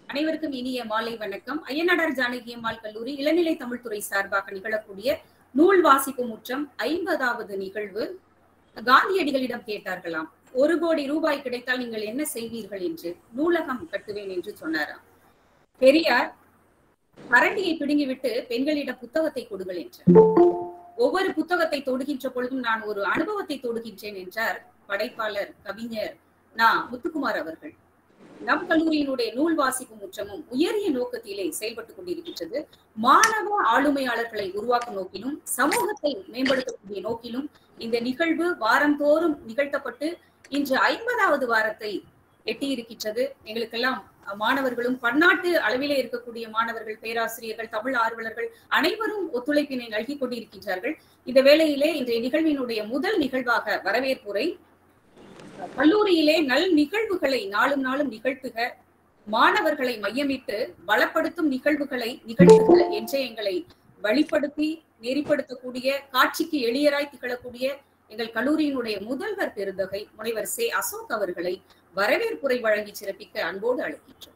அனைவருக்கும் இனிய மாலை வணக்கம் ஐயனாடார் ஜானகி அம்மாள் கல்லூரி இளநிலை தமிழ்துறை சார்பாக நிகழக்கூடிய நூல் வாசிப்பு முற்றம் ஐம்பதாவது நிகழ்வு காந்தியடிகளிடம் கேட்டார்களாம் ஒரு கோடி ரூபாய் கிடைத்தால் நீங்கள் என்ன செய்வீர்கள் என்று நூலகம் கட்டுவேன் என்று சொன்னாராம் பெரியார் கரண்டியை பிடுங்கிவிட்டு பெண்களிடம் புத்தகத்தை கொடுங்கள் என்றார் ஒவ்வொரு புத்தகத்தை தொடுகின்ற பொழுதும் நான் ஒரு அனுபவத்தை தொடுகின்றேன் என்றார் படைப்பாளர் கவிஞர் நா முத்துக்குமார் அவர்கள் நம் கல்லூரியினுடைய நூல் வாசிப்பு முற்றமும் உயரிய நோக்கத்திலே செயல்பட்டுக் கொண்டிருக்கின்றது மாணவ ஆளுமையாளர்களை உருவாக்கும் நோக்கிலும் சமூகத்தை மேம்படுத்தக்கூடிய நோக்கிலும் இந்த நிகழ்வு வாரந்தோறும் நிகழ்த்தப்பட்டு இன்று ஐம்பதாவது வாரத்தை எட்டியிருக்கின்றது எங்களுக்கெல்லாம் மாணவர்களும் பன்னாட்டு அளவிலே இருக்கக்கூடிய மாணவர்கள் பேராசிரியர்கள் தமிழ் ஆர்வலர்கள் அனைவரும் ஒத்துழைப்பினை நல்கி கொண்டிருக்கின்றார்கள் இந்த வேளையிலே இன்றைய நிகழ்வினுடைய முதல் நிகழ்வாக வரவேற்புரை கல்லூரியிலே நல் நிகழ்வுகளை நாளும் நாளும் நிகழ்த்துக மாணவர்களை மையமிட்டு பலப்படுத்தும் நிகழ்வுகளை நிகழ்த்துக என்றே எங்களை வழிப்படுத்தி நெறிப்படுத்தக்கூடிய காட்சிக்கு எளியராய் திகழக்கூடிய எங்கள் கல்லூரியினுடைய முதல்வர் பெருந்தகை முனைவர் சே அசோக் அவர்களை வரவேற்புரை வழங்கி சிறப்பிக்க அன்போடு அழைக்கின்றோம்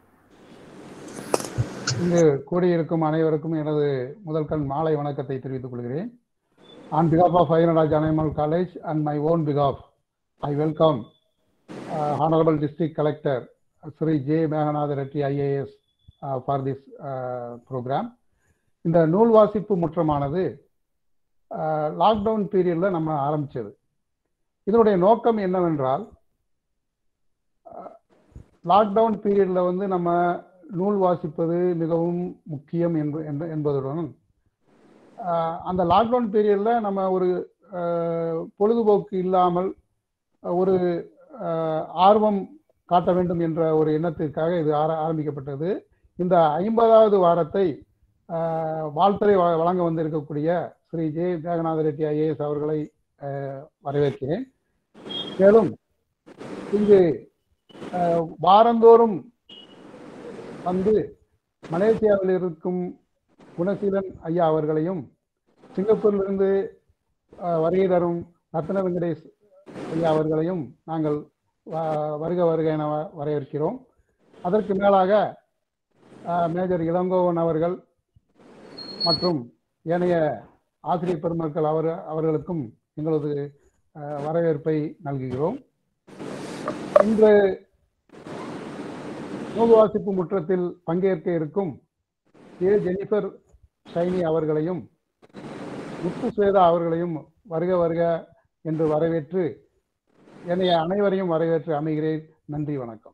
இங்கு கூடியிருக்கும் அனைவருக்கும் எனது முதல் கண் மாலை வணக்கத்தை தெரிவித்துக் கொள்கிறேன் ஆன் பிகாப் ஆஃப் ஐரனாஜ் Ammal college and my own பிகாப் I welcome honourable district collector Shri J Meghanatha Reddy IAS for this programme இந்த நூல் வாசிப்பு முற்றமானது லாக்டவுன் பீரியடில் நம்ம ஆரம்பித்தது இதனுடைய நோக்கம் என்னவென்றால் லாக்டவுன் பீரியடில் வந்து நம்ம நூல் வாசிப்பது மிகவும் முக்கியம் என்பதுடன் அந்த லாக்டவுன் பீரியடில் நம்ம ஒரு பொழுதுபோக்கு இல்லாமல் ஒரு ஆர்வம் காட்ட வேண்டும் என்ற ஒரு எண்ணத்திற்காக இது ஆரம்பிக்கப்பட்டது இந்த ஐம்பதாவது வாரத்தை வாழ்த்துறை வழங்க வந்திருக்கக்கூடிய ஸ்ரீ ஜே மேகநாத ரெட்டி ஐஏஎஸ் அவர்களை வரவேற்கிறேன் மேலும் இங்கு வாரந்தோறும் வந்து மலேசியாவில் இருக்கும் குணசீலன் ஐயா அவர்களையும் சிங்கப்பூரிலிருந்து வருகை தரும் ரத்ன வெங்கடேஷ் ஐயா அவர்களையும் நாங்கள் வருக வருக என வரவேற்கிறோம் அதற்கு மேலாக மேஜர் இளங்கோவன் அவர்கள் மற்றும் ஏனைய ஆசிரியர் பெருமக்கள் அவர் அவர்களுக்கும் எங்களது வரவேற்பை நல்குகிறோம் இன்று நூல் வாசிப்பு முற்றத்தில் பங்கேற்க இருக்கும் ஏ ஜெனிஃபர் ஷைனி அவர்களையும் முத்து ஸ்வேதா அவர்களையும் வருக வருக என்று வரவேற்று என்னைய அனைவரையும் வரவேற்று அமைகிறேன் நன்றி வணக்கம்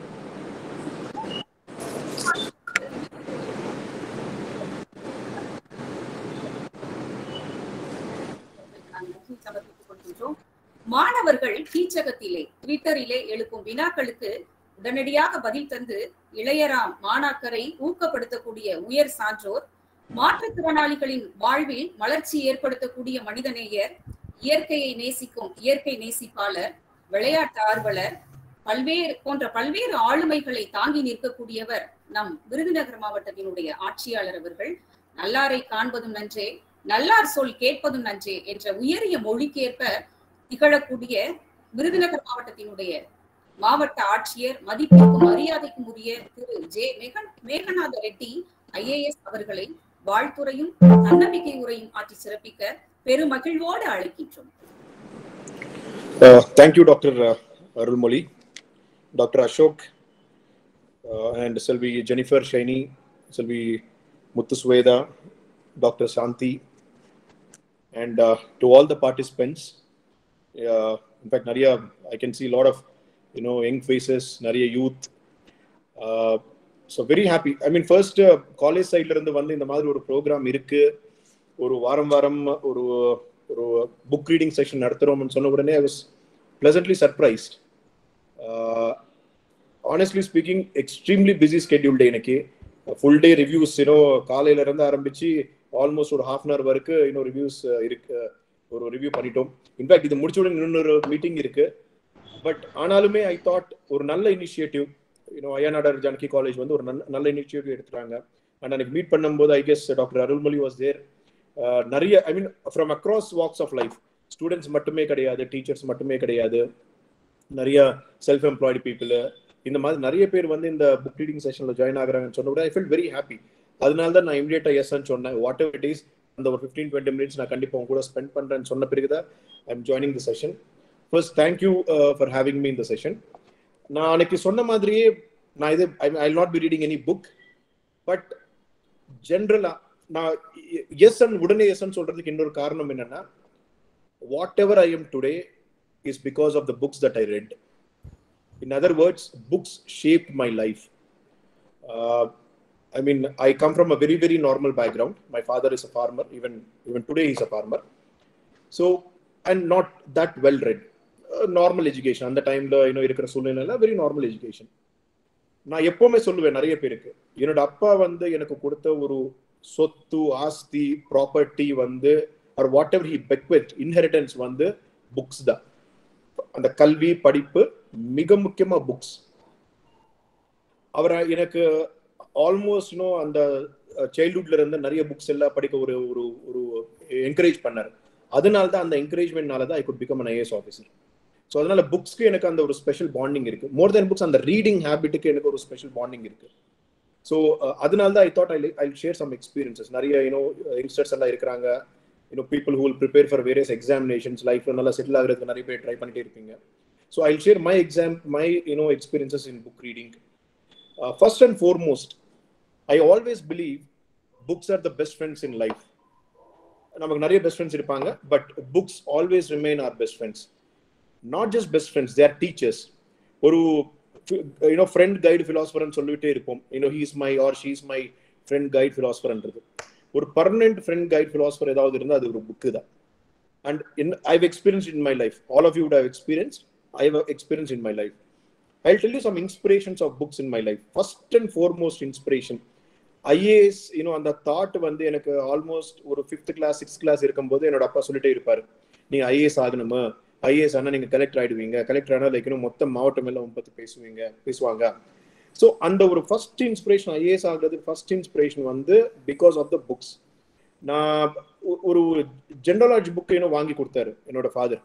மாணவர்கள் கீச்சகத்திலே ட்விட்டரிலே எழுப்பும் வினாக்களுக்கு உடனடியாக பதில் தந்து இளையராம் மாணாக்கரை ஊக்கப்படுத்தக்கூடிய உயர் சான்றோர் மாற்றுத்திறனாளிகளின் வாழ்வில் வளர்ச்சி ஏற்படுத்தக்கூடிய மனிதநேயர் இயற்கையை நேசிக்கும் இயற்கை நேசிப்பாளர் விளையாட்டு ஆர்வலர் பல்வேறு போன்ற பல்வேறு ஆளுமைகளை தாங்கி நிற்கக்கூடியவர் நம் விருதுநகர் மாவட்டத்தினுடைய ஆட்சியாளர் அவர்கள் நல்லாரை காண்பதும் நன்றே நல்லார் சொல் கேட்பதும் நன்றே என்ற உயரிய மொழிக்கேற்ப திகழக்கூடிய விருதுநகர் மாவட்டத்தினுடைய மாவட்ட ஆட்சியர் மதிப்பிற்கும் மரியாதைக்கும் உரிய திரு ஜே மேகன் மேகநாத ரெட்டி ஐஏஎஸ் அவர்களை வாழ்த்துறையும் தன்னம்பிக்கை உரையும் ஆற்றி சிறப்பிக்க பெருமகிழ்வோடு அழைக்கின்றோம் thank you doctor Arulmozhi doctor Ashok and செல்வி ஜெனிஃபர் ஷைனி செல்வி Muthuswetha doctor Shanthi and to all the participants in fact நிறைய I can see lot of you know young faces நிறைய youth so very happy I mean first college சைட்ல இருந்து வந்து இந்த மாதிரி ஒரு ப்ரோக்ராம் இருக்கு ஒரு வாரம் வாரம் ஒரு ஒரு புக் ரீடிங் செஷன் நடத்துறோம்னு சொன்ன உடனே I was pleasantly surprised honestly speaking extremely busy schedule day எனக்கு ஃபுல் டே ரிவ்யூஸ் இன்னும் காலையில இருந்து ஆரம்பிச்சு ஆல்மோஸ்ட் ஒரு ஹாஃப் அன் அவர் வரைக்கும் இன்னும் ரிவ்யூஸ் இருக்கு ஒரு ரிவ்யூ பண்ணிட்டோம் இன்ஃபேக்ட் இது முடிச்ச உடனே இன்னொரு மீட்டிங் இருக்கு பட் ஆனாலுமே ஐ தாட் ஒரு நல்ல initiative you know Ayyanadar Janaki college வந்து ஒரு நல்ல இனிஷியேட்டிவ் எடுத்துறாங்க அண்ட் எனக்கு மீட் பண்ணும்போது I guess doctor Arulmozhi was there நிறைய I mean from across walks of life students மட்டுமே கிடையாது டீச்சர்ஸ் மட்டுமே கிடையாது நிறைய செல்ஃப் எம்ப்ளாய்டு பீப்புள் இந்த மாதிரி நிறைய பேர் வந்து இந்த புக் ரீடிங் செஷன்ல ஜாயின் ஆகுறாங்கன்னு சொன்ன கூட ஐ ஃபீல் வெரி ஹாப்பி அதனால தான் நான் இமீடியட்டா எஸ்ன்னு சொன்னேன் வாட் எவர் இட் இஸ் அந்த ஒரு ஃபிஃப்டீன் டுவெண்ட்டி மினிட்ஸ் நான் கண்டிப்பா உங்க கூட ஸ்பெண்ட் பண்றேன்னு சொன்ன பிறகுதான் I am joining the session first thank you for having me இந்த செஷன் நான் அன்னைக்கு சொன்ன மாதிரியே நான் இது I not be reading any book but ஜென்ரலா நான் எஸ் அண்ட் உடனே எஸ் சொல்றதுக்கு இன்னொரு காரணம் என்னன்னா whatever I am today is because of the books that I read in other words books shape my life I mean, I come from a very, very normal background. My father is a farmer. Even even today, he's a farmer. So, and not that well read. Uh, normal education. அந்த டைம்ல இன்னும் இருக்கிற சூழ்நிலையில very normal education நான் எப்பவுமே சொல்லுவேன் நிறைய பேருக்கு என்னோட அப்பா வந்து எனக்கு கொடுத்த ஒரு சொத்து ஆஸ்தி ப்ராப்பர்ட்டி வந்து or whatever he bequeathed inheritance வந்து புக்ஸ் தான் அந்த கல்வி படிப்பு மிக முக்கியமா புக்ஸ் அவரை எனக்கு ஆல்மோஸ்ட் இன்னும் அந்த சைல்ட்ஹுட்ல இருந்து நிறைய புக்ஸ் எல்லாம் படிக்க ஒரு ஒரு ஒரு என்கரேஜ் பண்ணாரு அதனால தான் அந்த என்கரேஜ்மெண்ட்னால தான் I could become an IAS officer so அதனால புக்ஸ்க்கு எனக்கு அந்த ஒரு ஸ்பெஷல் பாண்டிங் இருக்கு மோர் தென் புக்ஸ் அந்த ரீடிங் ஹேபிட்டுக்கு எனக்கு ஒரு ஸ்பெஷல் பாண்டிங் இருக்கு ஸோ அதனால தான் I thought I I share some experiences நிறைய யூனோ யங்ஸ்டர்ஸ் எல்லாம் இருக்கிறாங்க you know people who will prepare for various examinations லைஃப்ல நல்லா செட்டில் ஆகிறதுக்கு நிறைய பேர் ட்ரை பண்ணிட்டே இருப்பீங்க so I share my exam my you know experiences in book reading first and foremost I always believe books are the best friends in life நமக்கு நிறைய best friends இருப்பாங்க but books always remain are best friends not just best friends there teachers ஒரு you know friend guide ஃபிலாசபர்னு சொல்லிட்டே இருப்போம் you know he's my or she's my friend guide ஃபிலாசபர்ன்றது ஒரு permanent friend guide philosopher ஏதாவது இருந்தால் அது ஒரு புக்கு தான் and in I've experience in my life all of you have experience I have experience in my life I tell you some inspirations of books in my life first and foremost inspiration IAS இன்னும் அந்த thought வந்து எனக்கு almost ஒரு fifth class sixth class இருக்கும்போது என்னோட அப்பா சொல்லிட்டே இருப்பாரு நீங்க ஐஏஎஸ் ஆகணுமா ஐஏஎஸ் ஆனா நீங்க கலெக்டர் ஆயிடுவீங்க கலெக்டர் ஆனா லைக் இன்னும் மொத்த மாவட்டம் எல்லாம் பத்தி பேசுவீங்க பேசுவாங்க ஸோ அந்த ஒரு ஃபர்ஸ்ட் இன்ஸ்பிரேஷன் ஐஏஎஸ் ஆகுறது ஃபர்ஸ்ட் இன்ஸ்பிரேஷன் வந்து பிகாஸ் ஆஃப் த புக்ஸ் நான் ஒரு ஜென்ரலாஜி புக் இன்னும் வாங்கி கொடுத்தாரு என்னோட ஃபாதர்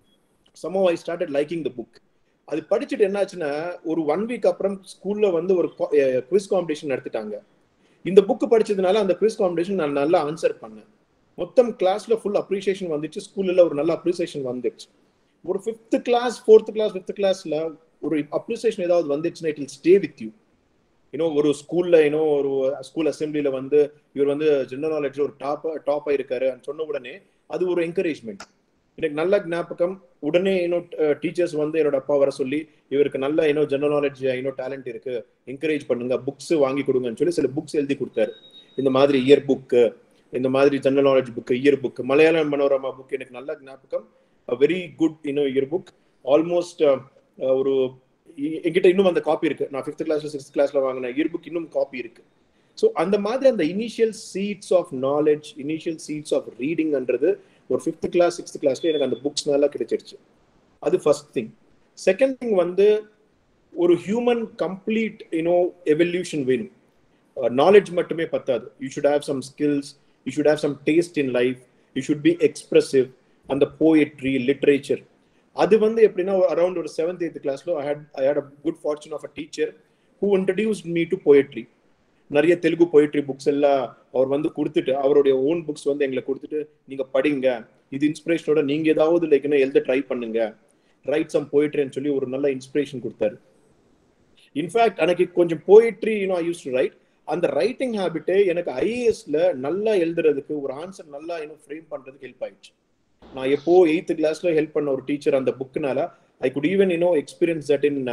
சமோ I started liking the book அது படிச்சுட்டு என்னாச்சுன்னா ஒரு ஒன் வீக் அப்புறம் ஸ்கூல்ல வந்து ஒரு குவிஸ் காம்படிஷன் நடத்திட்டாங்க இந்த புக் படிச்சதுனால அந்த குவிஸ் காம்படிஷன் நான் நல்லா ஆன்சர் பண்ணேன் மொத்தம் கிளாஸ்ல ஃபுல் அப்ரிசியேஷன் வந்துச்சு ஸ்கூல்ல ஒரு நல்ல அப்ரிசியேஷன் வந்துச்சு ஒரு fifth class fourth class fifth கிளாஸ்ல ஒரு அப்ரிசியேஷன் ஏதாவது வந்துச்சுன்னா it will stay with you you know ஒரு ஸ்கூல்ல யூனோ ஒரு ஸ்கூல் அசம்பிளில வந்து இவர் வந்து ஜெனரல் நாலேஜ்ல ஒரு டாப் டாப் ஆயிருக்காரு சொன்ன உடனே அது ஒரு என்கரேஜ்மெண்ட் எனக்கு நல்ல ஞாபகம் உடனே இன்னும் டீச்சர்ஸ் வந்து என்னோட அப்பா வர சொல்லி இவருக்கு நல்ல இன்னும் ஜெனரல் நாலேஜ் இன்னும் டேலண்ட் இருக்கு என்கரேஜ் பண்ணுங்க புக்ஸ் வாங்கி கொடுங்கன்னு சொல்லி சில புக்ஸ் எழுதி கொடுத்தாரு இந்த மாதிரி இயர் புக்கு இந்த மாதிரி general knowledge book year book Malayalam Manorama book எனக்கு நல்ல ஞாபகம் வெரி குட் இன்னும் இயர் புக் ஆல்மோஸ்ட் ஒரு என்கிட்ட இன்னும் அந்த காப்பி இருக்கு நான் ஃபிஃப்த் கிளாஸ்ல சிக்ஸ்த் கிளாஸ்ல வாங்கின இயர் புக் இன்னும் காப்பி இருக்கு ஸோ அந்த மாதிரி அந்த initial seeds of knowledge initial seeds of ரீடிங்ன்றது ஒரு ஃபிஃப்த் கிளாஸ் சிக்ஸ்த் கிளாஸ்ல எனக்கு அந்த புக்ஸ்னால கிடைச்சிருச்சு அது ஃபர்ஸ்ட் திங் செகண்ட் திங் வந்து ஒரு ஹியூமன் கம்ப்ளீட் யூனோ எவல்யூஷன் வேணும் நாலேஜ் மட்டுமே பத்தாது you should have some skills you should have some taste in life you should be expressive அந்த போயட்ரி லிட்ரேச்சர் அது வந்து எப்படின்னா அரௌண்ட் ஒரு செவன்த் எய்த் கிளாஸ்ல I had I had a good fortune of a teacher who introduce me to poetry நிறைய Telugu poetry books எல்லாம் அவர் வந்து கொடுத்துட்டு அவருடைய ஓன் புக்ஸ் வந்து எங்களை கொடுத்துட்டு நீங்க படிங்க இது இன்ஸ்பிரேஷனோட நீங்க ஏதாவது லைக் எழுத ட்ரை பண்ணுங்க ரைட் சம் போயிட்ரின்னு சொல்லி ஒரு நல்ல இன்ஸ்பிரேஷன் கொடுத்தாரு இன்ஃபேக்ட் எனக்கு கொஞ்சம் poetry you know I used to write அந்த ரைட்டிங் ஹேபிட்டே எனக்கு ஐஏஎஸ்ல நல்லா எழுதுறதுக்கு ஒரு ஆன்சர் நல்லா இன்னும் ஃப்ரேம் பண்றதுக்கு ஹெல்ப் ஆயிடுச்சு நான் எப்போ எயித்து கிளாஸ்ல ஹெல்ப் பண்ண ஒரு டீச்சர் அந்த புக்குனால I could even you know experience that in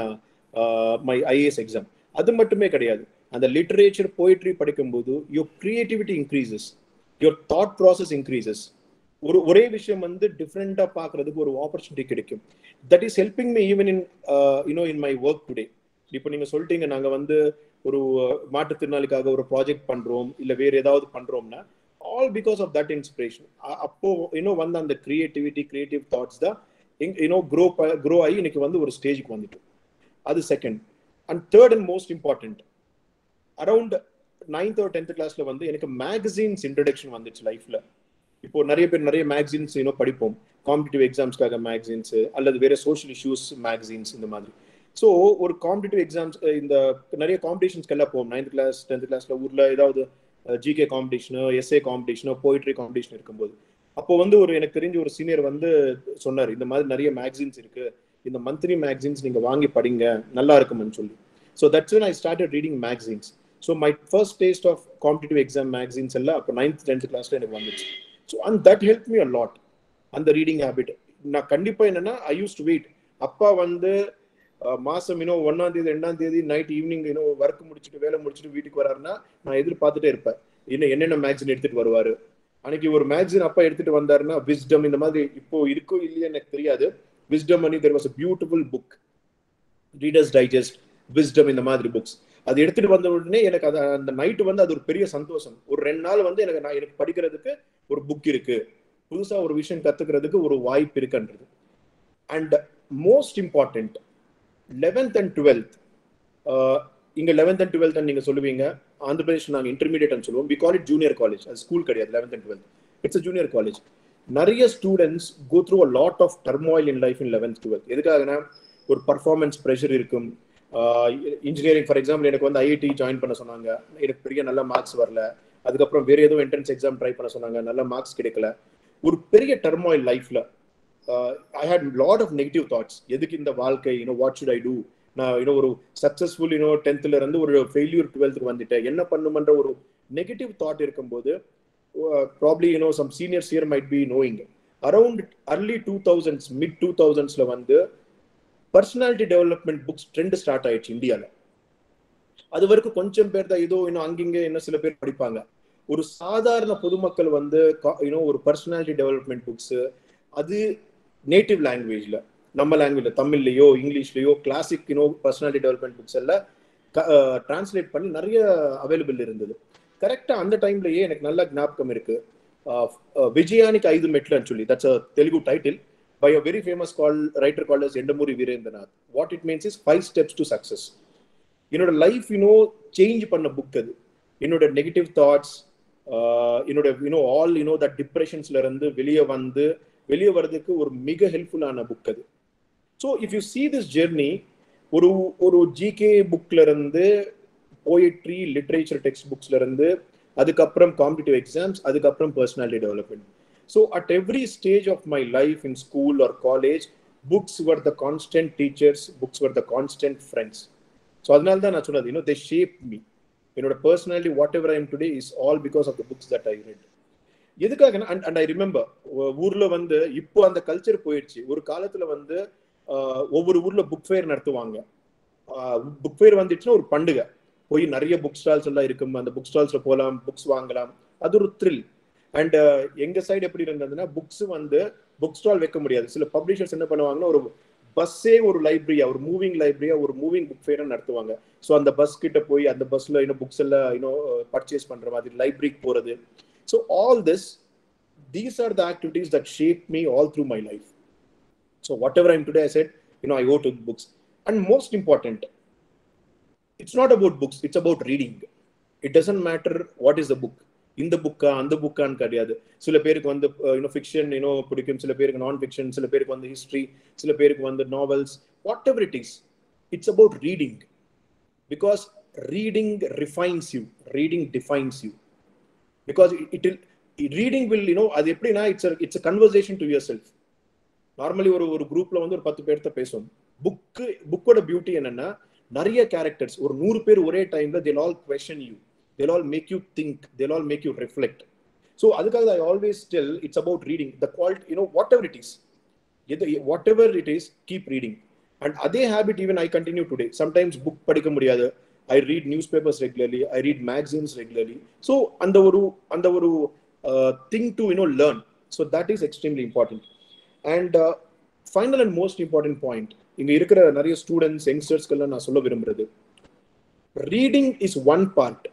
my IAS exam அது மட்டுமே கிடையாது அந்த லிட்டரேச்சர் போயிட்ரி படிக்கும்போது your creativity increases your thought process increases ஒரு ஒரே விஷயம் வந்து டிஃப்ரெண்டா பாக்குறதுக்கு ஒரு ஆப்பர்ச்சுனிட்டி கிடைக்கும் that is helping me even in you know in my work today இப்போ நீங்க சொல்லிட்டீங்க நாங்க வந்து ஒரு மாற்றுத்திறனாளிக்காக ஒரு ப்ராஜெக்ட் பண்றோம் இல்ல வேற ஏதாவது பண்றோம்னா all because of that inspiration அப்போ இன்னும் வந்து அந்த கிரியேட்டிவிட்டி கிரியேட்டிவ் தாட்ஸ் தான் யூனோ க்ரோ க்ரோ ஆகி இன்னைக்கு வந்து ஒரு ஸ்டேஜுக்கு வந்துட்டு அது second and third and most important around ninth ஒரு டென்த் கிளாஸ்ல வந்து எனக்கு மேகசின்ஸ் இன்ட்ரடக்ஷன் வந்துச்சு லைஃப்ல இப்போ நிறைய பேர் நிறைய மேகசின்ஸ் இன்னும் படிப்போம் காம்படிட்டிவ் எக்ஸாம்ஸ்க்காக மேகசின்ஸ் அல்லது வேற சோஷியல் இஷ்யூஸ் மேகசின்ஸ் இந்த மாதிரி ஸோ ஒரு காம்படிட்டிவ் எக்ஸாம்ஸ் இந்த நிறைய காம்படிஷன்ஸ்க்கெல்லாம் போவோம் நைன்த் கிளாஸ் டென்த் கிளாஸ்ல ஊர்ல ஏதாவது ஜிகே காம்படிஷனோ எஸ்ஏ காம்படிஷனோ போயிட்ரி காம்படிஷன் இருக்கும்போது அப்போ வந்து ஒரு எனக்கு தெரிஞ்ச ஒரு சீனியர் வந்து சொன்னார் இந்த மாதிரி நிறைய மேக்சின்ஸ் இருக்கு இந்த மந்த்லி மேக்சின்ஸ் நீங்க வாங்கி படிங்க நல்லா இருக்கும்னு சொல்லி so that's when I started reading magazines so my first taste of competitive exam magazines எல்லாம் அப்போ நைன்த் டென்த் கிளாஸ்ல எனக்கு வந்துச்சு so and that help me a lot அந்த ரீடிங் ஹேபிட் நான் கண்டிப்பா என்னன்னா ஐ யூஸ் டு வெயிட் அப்பா வந்து அஹ், மாசம் இன்னும் ஒன்னாம் தேதி ரெண்டாம் தேதி நைட் ஈவினிங் இன்னும் ஒர்க் முடிச்சுட்டு வேலை முடிச்சுட்டு வீட்டுக்கு வராருன்னா நான் எதிர்பார்த்துட்டே இருப்பேன் இன்னும் என்னென்ன மேக்சின் எடுத்துட்டு வருவாரு அன்னைக்கு ஒரு மேக்சின் அப்பா எடுத்துட்டு வந்தாருன்னா விஸ்டம் இந்த மாதிரி இப்போ இருக்கோ இல்லையா எனக்கு தெரியாது wisdom any there was a beautiful book Reader's Digest wisdom இந்த மாதிரி புக்ஸ் அது எடுத்துட்டு வந்த உடனே எனக்கு அது அந்த நைட்டு வந்து அது ஒரு பெரிய சந்தோஷம் ஒரு ரெண்டு நாள் வந்து எனக்கு நான் எனக்கு படிக்கிறதுக்கு ஒரு புக் இருக்கு புதுசா ஒரு விஷயம் கத்துக்கிறதுக்கு ஒரு வாய்ப்பு இருக்குன்றது and most important eleventh and twelfth இங்க லெவன்த் அண்ட் டுவெல்த் நீங்க சொல்லுவீங்க ஆந்திர பிரதேஷ் நாங்க இன்டர்மீடியட் சொல்லுவோம் we call it junior college அது ஸ்கூல் கிடையாது eleventh and twelfth it's junior college நிறைய students go through a lot of turmoil in life in eleventh twelfth எதுக்காகனா ஒரு பர்ஃபார்மன்ஸ் ப்ரெஷர் இருக்கும் இன்ஜினியரிங் ஃபார் எக்ஸாம்பிள் எனக்கு வந்து ஐஐடி ஜாயின் பண்ண சொன்னாங்க எனக்கு பெரிய நல்ல மார்க்ஸ் வரல அதுக்கப்புறம் வேற ஏதோ என்ட்ரன்ஸ் எக்ஸாம் ட்ரை பண்ண சொன்னாங்க நல்ல மார்க்ஸ் கிடைக்கல ஒரு பெரிய டர்மாயில் லைஃப்ல I had lot of negative thoughts எதுக்கு இந்த வாழ்க்கை you know what should I do நான் யூனோ ஒரு சக்சஸ்ஃபுல் யூனோ டென்த்ல இருந்து ஒரு ஃபெயிலியூர் டுவெல்த்துக்கு வந்துட்டேன் என்ன பண்ணுமன்ற ஒரு நெகட்டிவ் தாட் இருக்கும்போது probably you know some seniors year might be knowing around early two thousands mid two தௌசண்ட்ஸ்ல வந்து personality development books trend start ஆயிடுச்சு இந்தியாவில் அது வரைக்கும் கொஞ்சம் பேர் தான் ஏதோ இன்னும் அங்கிங்க இன்னும் சில பேர் படிப்பாங்க ஒரு சாதாரண பொதுமக்கள் வந்து யூனோ ஒரு பர்சனாலிட்டி டெவலப்மெண்ட் புக்ஸ் அது நேட்டிவ் லாங்குவேஜ்ல நம்ம லாங்குவேஜ்ல தமிழ்லயோ இங்கிலீஷ்லயோ classic you know personality development books எல்லாம் டிரான்ஸ்லேட் பண்ணி நிறைய அவைலபிள் இருந்தது கரெக்டா அந்த டைம்லயே எனக்கு நல்ல ஞாபகம் இருக்கு விஜயானிக் ஐது மெட்லன்னு சொல்லி that's a Telugu title by a very famous call writer call as Yandamoori Veerendranath what it means is five steps to success என்னோட லைஃப் யூனோ சேஞ்ச் பண்ண புக் அது என்னோட நெகட்டிவ் தாட்ஸ் என்னோட யூனோ ஆல் யூனோ தட் டிப்ரெஷன்ஸ்ல இருந்து வெளியே வந்து வெளியே வர்றதுக்கு ஒரு மிக ஹெல்ப்ஃபுல்லான புக் அது so if you see this journey ஒரு ஒரு ஜிகே புக்ல இருந்து போயட்ரி லிட்ரேச்சர் டெக்ஸ்ட் புக்ஸ்ல இருந்து அதுக்கப்புறம் காம்படிட்டிவ் எக்ஸாம்ஸ் அதுக்கப்புறம் personality development so at every stage of my life in school or college books were the constant teachers books were the constant friends so அதனால தான் நான் சொன்னது யூனோ தே ஷேப் மீ என்னோட personality whatever I'm today is all because of the books that I read எதுக்காக and and I remember ஊர்ல வந்து இப்போ அந்த கல்ச்சர் போயிடுச்சு ஒரு காலத்துல வந்து ஒவ்வொரு ஊர்ல புக் ஃபேர் நடத்துவாங்க புக் ஃபேர் வந்துச்சுன்னா ஒரு பண்டிகை போய் நிறைய புக் ஸ்டால்ஸ் எல்லாம் இருக்கும் அந்த புக் ஸ்டால்ஸ்ல போகலாம் புக்ஸ் வாங்கலாம் அது ஒரு த்ரில் அண்ட் எங்க சைடு எப்படி இருந்ததுன்னா புக்ஸ் வந்து புக் ஸ்டால் வைக்க முடியாது சில பப்ளிஷர்ஸ் என்ன பண்ணுவாங்கன்னா ஒரு பஸ்ஸே ஒரு லைப்ரரியா ஒரு மூவிங் லைப்ரரியா ஒரு மூவிங் புக் ஃபேர் நடத்துவாங்க ஸோ அந்த பஸ் கிட்ட போய் அந்த பஸ்ல இன்னும் புக்ஸ் எல்லாம் இன்னும் பர்ச்சேஸ் பண்ற மாதிரி லைப்ரரிக்கு போறது so all this these are the activities that shape me all through my life so whatever I'm today I said you know I go to books and most important it's not about books it's about reading it doesn't matter what is the book இந்த புக்கா அந்த புக்கான்னு கிடையாது சில பேருக்கு வந்து you know fiction you know பிடிக்கும் சில பேருக்கு நான் ஃபிக்ஷன் சில பேருக்கு வந்து ஹிஸ்ட்ரி சில பேருக்கு வந்து novels whatever it is it's about reading because reading refines you reading defines you because it'll reading will you know அது எப்படின்னா it's it's conversation to yourself normally ஒரு ஒரு குரூப்ல வந்து ஒரு பத்து பேர்த்த பேசுவோம் புக்கு புக்கோட பியூட்டி என்னன்னா நிறைய கேரக்டர்ஸ் ஒரு நூறு பேர் ஒரே டைம்ல they'll all question you they'll all make you think they'll all make you reflect so அதுக்காக I always tell it's about reading the quality you know whatever it is எது whatever it is keep reading and அதே habit even I continue today sometimes book படிக்க முடியாது I read news papers regularly I read magazines regularly so அந்த ஒரு அந்த ஒரு thing to you know learn so that is extremely important and final and most important point இங்க இருக்கிற நிறைய students யங்ஸ்டர்ஸ்க்கெல்லாம் நான் சொல்ல விரும்புறது reading is one part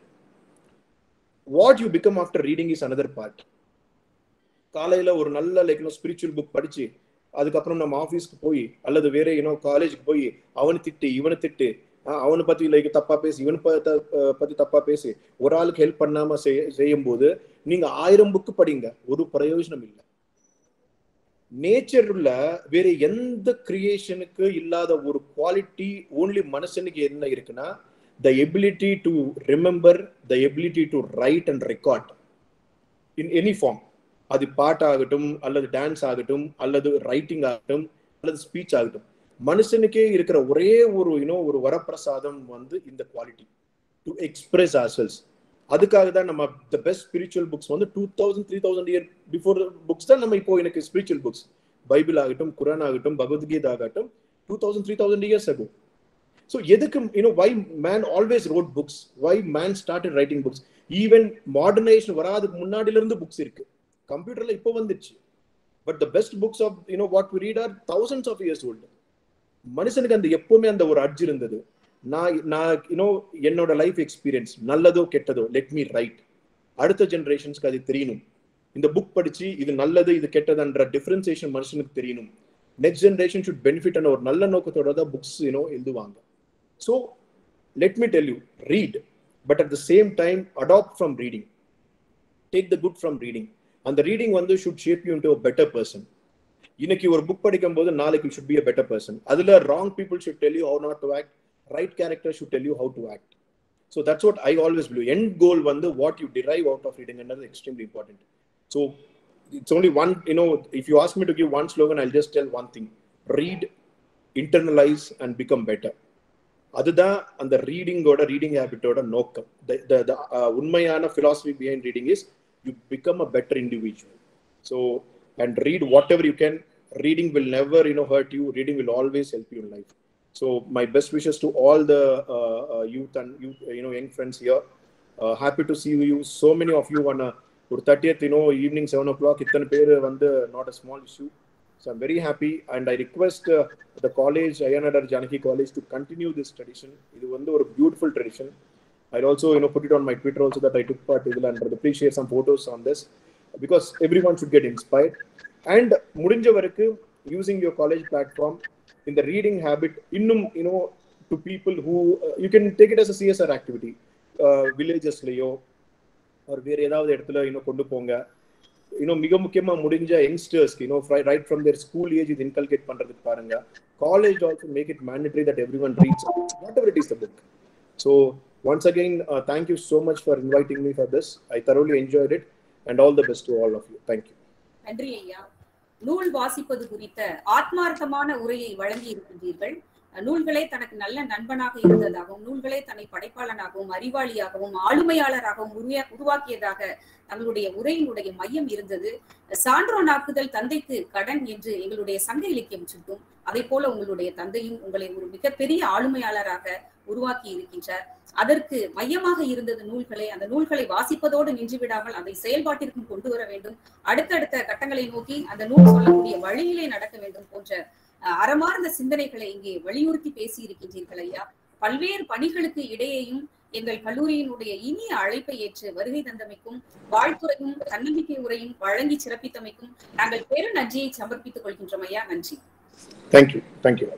what you become after reading is another part காலையில ஒரு நல்ல லைக் ஸ்பிரிச்சுவல் புக் படிச்சு அதுக்கப்புறம் நம்ம ஆஃபீஸ்க்கு போய் அல்லது வேற ஏனோ காலேஜுக்கு போய் அவனை திட்டு இவனை திட்டு அவனை பத்தி லைக் தப்பா பேசி இவனை பத்தி தப்பா பேசி ஒரு ஆளுக்கு ஹெல்ப் பண்ணாம செய்யும் போது நீங்க ஆயிரம் புக்கு படிங்க ஒரு பிரயோஜனம் இல்லை நேச்சர்ல வேற எந்த கிரியேஷனுக்கு இல்லாத ஒரு குவாலிட்டி ஓன்லி மனுஷனுக்கு என்ன இருக்குன்னா the ability to remember the ability to write and record in any form அது பாட்டாகட்டும் அல்லது டான்ஸ் ஆகட்டும் அல்லது ரைட்டிங் ஆகட்டும் அல்லது ஸ்பீச் ஆகட்டும் மனுஷனுக்கே இருக்கிற ஒரே ஒரு யூனோ ஒரு வரப்பிரசாதம் வந்து இந்த குவாலிட்டி டு எக்ஸ்பிரஸ் ஆர்செல்ஸ் அதுக்காக தான் நம்ம த பெஸ்ட் ஸ்பிரிச்சுவல் புக்ஸ் வந்து two thousand three thousand year before books தான் நம்ம இப்போ எனக்கு ஸ்பிரிச்சுவல் புக்ஸ் பைபிள் ஆகட்டும் குரான் ஆகட்டும் பகவத்கீதா ஆகட்டும் two thousand three thousand years ஆகும் ஸோ எதுக்கு you know why man always wrote books why man started writing books even modernisation வராதுக்கு முன்னாடில இருந்து புக்ஸ் இருக்கு கம்ப்யூட்டர்ல இப்போ வந்துச்சு but the best books of you know what we read are thousands of years old மனுஷனுக்கு அந்த எப்பவுமே அந்த ஒரு அர்ஜ் இருந்தது நான் நான் யூனோ என்னோட லைஃப் எக்ஸ்பீரியன்ஸ் நல்லதோ கெட்டதோ லெட் மீ ரைட் அடுத்த ஜென்ரேஷன்ஸ்க்கு அது தெரியணும் இந்த புக் படிச்சு இது நல்லது இது கெட்டதுன்ற டிஃபரன்சியேஷன் மனுஷனுக்கு தெரியணும் நெக்ஸ்ட் ஜென்ரேஷன் ஷுட் பெனிஃபிட் ஒரு நல்ல நோக்கத்தோட தான் புக்ஸ் யூனோ எழுதுவாங்க so let me tell you read but at the same time adapt from reading take the good from reading அந்த ரீடிங் வந்து should shape you to better person இன்னைக்கு ஒரு புக் படிக்கும் போது நாளைக்கு should be a better person அதுல wrong people should tell you how not to act right character should tell you how to act so that's what I always believe end goal வந்து what you drive out of reading என்னது extremely important so it's only one you know if you ask me to give one slogan I just tell one thing read internalise and become better அதுதான் அந்த ரீடிங்கோட ரீடிங் ஹேபிட்டோட நோக்கம் உண்மையான philosophy behind reading is you become a better individual so and read whatever you can reading will never you know hurt you reading will always help you in life so my best wishes to all the uh, uh, youth and youth, you know young friends here uh, happy to see you so many of you on a ஒரு thirtieth you know evening seven o'clock இத்தனை பேர் வந்து not a small issue so I'm very happy and I request the college Ayyanadar Janaki college to continue this tradition இது வந்து ஒரு beautiful tradition I also you know put it on my Twitter also that I took part இதில் and please share some photos on this because everyone should get inspired and முடிஞ்ச வரைக்கும் using your college platform இந்த reading habit இன்னும் you know to people who you can take it as a CSR activity வில்லேஜஸ்லயோ ஒரு வேறு ஏதாவது இடத்துல இன்னும் கொண்டு போங்க இன்னும் மிக முக்கியமா முடிஞ்ச யங்ஸ்டர்ஸ்க்கு இன்னும் right from their school age இது இன்கல்கேட் பண்றதுக்கு பாருங்க college also make it mandatory that everyone reads whatever it is the book so once again thank you so much for inviting me for this I thoroughly enjoyed it and all the best to all of you thank you நன்றி ஐயா நூல் வாசிப்பது குறித்த ஆத்மார்த்தமான உரையை வழங்கி இருக்கின்றீர்கள் நூல்களே தனக்கு நல்ல நண்பனாக இருந்ததாகவும் நூல்களே தன்னை படைப்பாளனாகவும் அறிவாளியாகவும் ஆளுமையாளராகவும் உருவா உருவாக்கியதாக தங்களுடைய உரையினுடைய மையம் இருந்தது சான்றோனாக்குதல் தந்தைக்கு கடன் என்று எங்களுடைய சங்க இலக்கியம் சுட்டும் அதை போல உங்களுடைய தந்தையும் உங்களை ஒரு மிகப்பெரிய ஆளுமையாளராக உருவாக்கி இருக்கின்றார் அதற்கு மையமாக இருந்தது நூல்களை அந்த நூல்களை வாசிப்பதோடு நின்று விடாமல் அதை செயல்பாட்டிற்கும் கொண்டு வர வேண்டும் அடுத்தடுத்த கட்டங்களை நோக்கி அந்த நூல் சொல்லக்கூடிய வழியிலே நடக்க வேண்டும் போன்ற அறமார்ந்த சிந்தனைகளை இங்கே வலியுறுத்தி பேசி இருக்கின்றீர்கள் ஐயா பல்வேறு பணிகளுக்கு இடையேயும் எங்கள் கல்லூரியினுடைய இனிய அழைப்பை ஏற்று வருகை தந்தமைக்கும் வாழ்த்துறையும் தன்னம்பிக்கை உரையும் வழங்கி சிறப்பித்தமைக்கும் நாங்கள் பெரு நன்றியை சமர்ப்பித்துக் கொள்கின்றோம் ஐயா நன்றி தேங்க்யூ தேங்க்யூ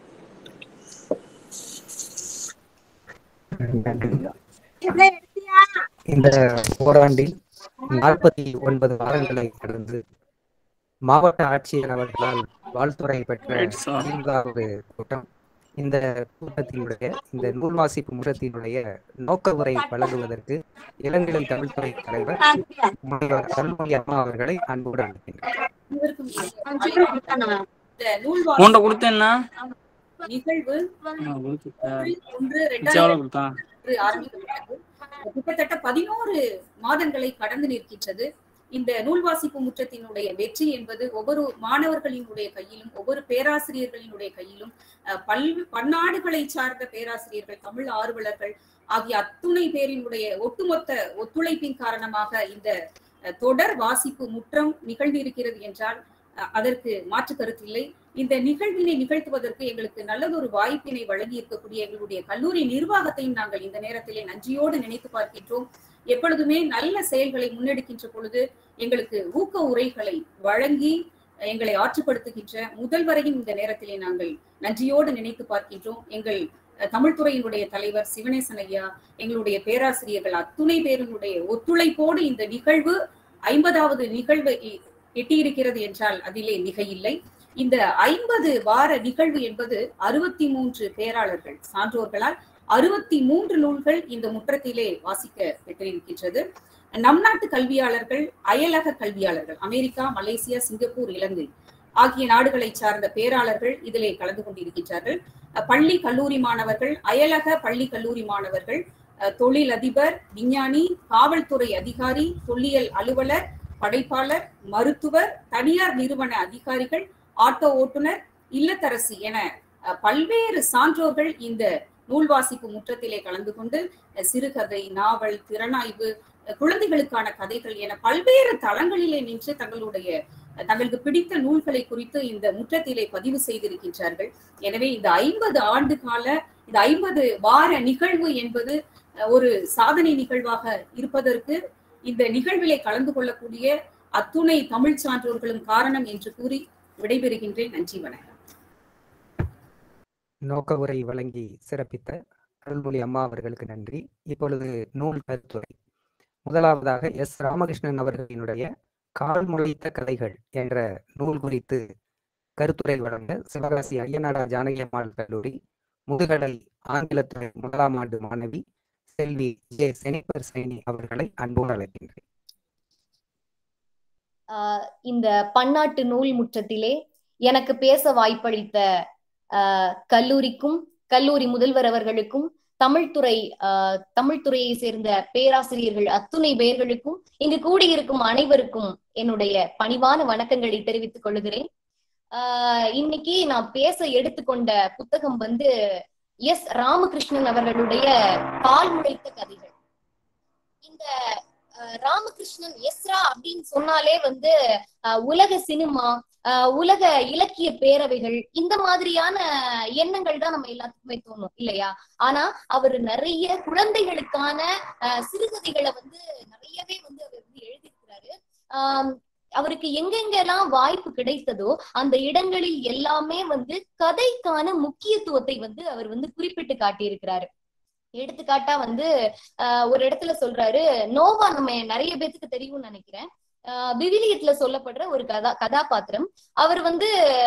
இந்த ஓராண்டில் நாற்பத்தி ஒன்பது வாரங்களை கடந்து மாவட்ட ஆட்சியர் அவர்களால் வாழ்த்துறை பெற்ற ஐந்தாவது கூட்டம் இந்த கூட்டத்தினுடைய இந்த நூல் வாசிப்பு முற்றத்தினுடைய நோக்க உரை வழங்குவதற்கு இளநிலை தமிழ்துறை தலைவர் முனைவர் அருள்மொழி அம்மா அவர்களை அன்புடன் மூண்டை கொடுத்தேன்னா நிகழ்வு ஒன்று ரெண்டாயிரத்தி ஆரம்பிக்கப்பட்டது கிட்டத்தட்ட பதினோரு மாதங்களை கடந்து நிற்கின்றது இந்த நூல் வாசிப்பு முற்றத்தினுடைய வெற்றி என்பது ஒவ்வொரு மாணவர்களினுடைய கையிலும் ஒவ்வொரு பேராசிரியர்களினுடைய கையிலும் பல் பன்னாடுகளை சார்ந்த பேராசிரியர்கள் தமிழ் ஆர்வலர்கள் ஆகிய அத்துணை பேரினுடைய ஒட்டுமொத்த ஒத்துழைப்பின் காரணமாக இந்த தொடர் வாசிப்பு முற்றம் நிகழ்ந்திருக்கிறது என்றால் அதற்கு மாற்று கருத்தில்லை இந்த நிகழ்வினை நிகழ்த்துவதற்கு எங்களுக்கு நல்லதொரு வாய்ப்பினை வழங்கி இருக்கக்கூடிய எங்களுடைய கல்லூரி நிர்வாகத்தையும் நாங்கள் இந்த நேரத்திலே நன்றியோடு நினைத்து பார்க்கின்றோம் எப்பொழுதுமே நல்ல செயல்களை முன்னெடுக்கின்ற பொழுது எங்களுக்கு ஊக்க உரைகளை வழங்கி எங்களை ஆற்றுப்படுத்துகின்ற முதல்வரையும் இந்த நேரத்திலே நாங்கள் நன்றியோடு நினைத்து பார்க்கின்றோம் எங்கள் தமிழ்துறையினுடைய தலைவர் சிவனேசன் ஐயா எங்களுடைய பேராசிரியர்கள் அத்துணை பேரினுடைய ஒத்துழைப்போடு இந்த நிகழ்வு ஐம்பதாவது நிகழ்வை எட்டியிருக்கிறது என்றால் அதிலே மிகையில்லை இந்த ஐம்பது வார நிகழ்வு என்பது அறுபத்தி மூன்று பேராளர்கள் சான்றோர்களால் அறுபத்தி மூன்று நூல்கள் இந்த முற்றத்திலே வாசிக்க பெற்றிருக்கின்றது நம் நாட்டு கல்வியாளர்கள் அயலக கல்வியாளர்கள் அமெரிக்கா மலேசியா சிங்கப்பூர் இலங்கை ஆகிய நாடுகளை சார்ந்த பேராளர்கள் இதிலே கலந்து கொண்டிருக்கின்றார்கள் பள்ளி கல்லூரி மாணவர்கள் அயலக பள்ளி கல்லூரி மாணவர்கள் தொழில் அதிபர் விஞ்ஞானி காவல்துறை அதிகாரி தொல்லியல் அலுவலர் படைப்பாளர் மருத்துவர் தனியார் நிறுவன அதிகாரிகள் ஆட்டோ ஓட்டுநர் இல்லத்தரசி என பல்வேறு சான்றோர்கள் இந்த நூல் வாசிப்பு முற்றத்திலே கலந்து கொண்டு சிறுகதை நாவல் திறனாய்வு குழந்தைகளுக்கான கதைகள் என பல்வேறு தளங்களிலே நின்று தங்களுடைய தங்களுக்கு பிடித்த நூல்களை குறித்து இந்த முற்றத்திலே பதிவு செய்திருக்கின்றார்கள் எனவே இந்த ஐம்பது ஆண்டு கால இந்த ஐம்பது வார நிகழ்வு என்பது ஒரு சாதனை நிகழ்வாக இருப்பதற்கு இந்த நிகழ்விலே கலந்து கொள்ளக்கூடிய அத்துணை தமிழ் சான்றோர்களும் காரணம் என்று கூறி விடைபெறுகின்றேன் நன்றி வணக்கம் நோக்க உரை வழங்கி சிறப்பித்த அருள்மொழி அம்மா அவர்களுக்கு நன்றி இப்பொழுது நூல் கருத்துரை முதலாவதாக எஸ் ராமகிருஷ்ணன் அவர்களினுடைய கால் முளைத்த கதைகள் என்ற நூல் குறித்து கருத்துரை வழங்க சிவகாசி ஐயனாடார் ஜானகி அம்மாள் கல்லூரி முதுகடல் ஆங்கிலத்துறை முதலாம் ஆண்டு மாணவி செல்வி ஜே செனிபர் சைனி அவர்களை அன்போடு அழைக்கின்றேன் இந்த பன்னாட்டு நூல் முற்றத்திலே எனக்கு பேச வாய்ப்பளித்த கல்லூரிக்கும் கல்லூரி முதல்வர் அவர்களுக்கும் தமிழ்துறை தமிழ்துறையை சேர்ந்த பேராசிரியர்கள் அத்துணை பெயர்களுக்கும் இங்கு கூடியிருக்கும் அனைவருக்கும் என்னுடைய பணிவான வணக்கங்களை தெரிவித்துக் கொள்கிறேன் ஆஹ் இன்னைக்கு நான் பேச எடுத்துக்கொண்ட புத்தகம் வந்து எஸ் ராமகிருஷ்ணன் அவர்களுடைய கால் முளைத்த கதைகள் இந்த ராமகிருஷ்ணன் எஸ்ரா அப்படின்னு சொன்னாலே வந்து உலக சினிமா உலக இலக்கிய பேரவைகள் இந்த மாதிரியான எண்ணங்கள் தான் நம்ம எல்லாத்துக்குமே தோணும் இல்லையா ஆனா அவர் நிறைய குழந்தைகளுக்கான சிறுகதைகளை வந்து நிறையவே வந்து அவர் வந்து எழுதியிருக்கிறாரு ஆஹ் அவருக்கு எங்கெங்கெல்லாம் வாய்ப்பு கிடைத்ததோ அந்த இடங்களில் எல்லாமே வந்து கதைக்கான முக்கியத்துவத்தை வந்து அவர் வந்து குறிப்பிட்டு காட்டியிருக்கிறாரு எடுத்துக்காட்டா வந்து ஆஹ் ஒரு இடத்துல சொல்றாரு நோவா நம்ம நிறைய பேத்துக்கு தெரியும்னு நினைக்கிறேன் விவிலியத்துல சொல்லப்படுற ஒரு கதா கதாபாத்திரம் அவர் வந்து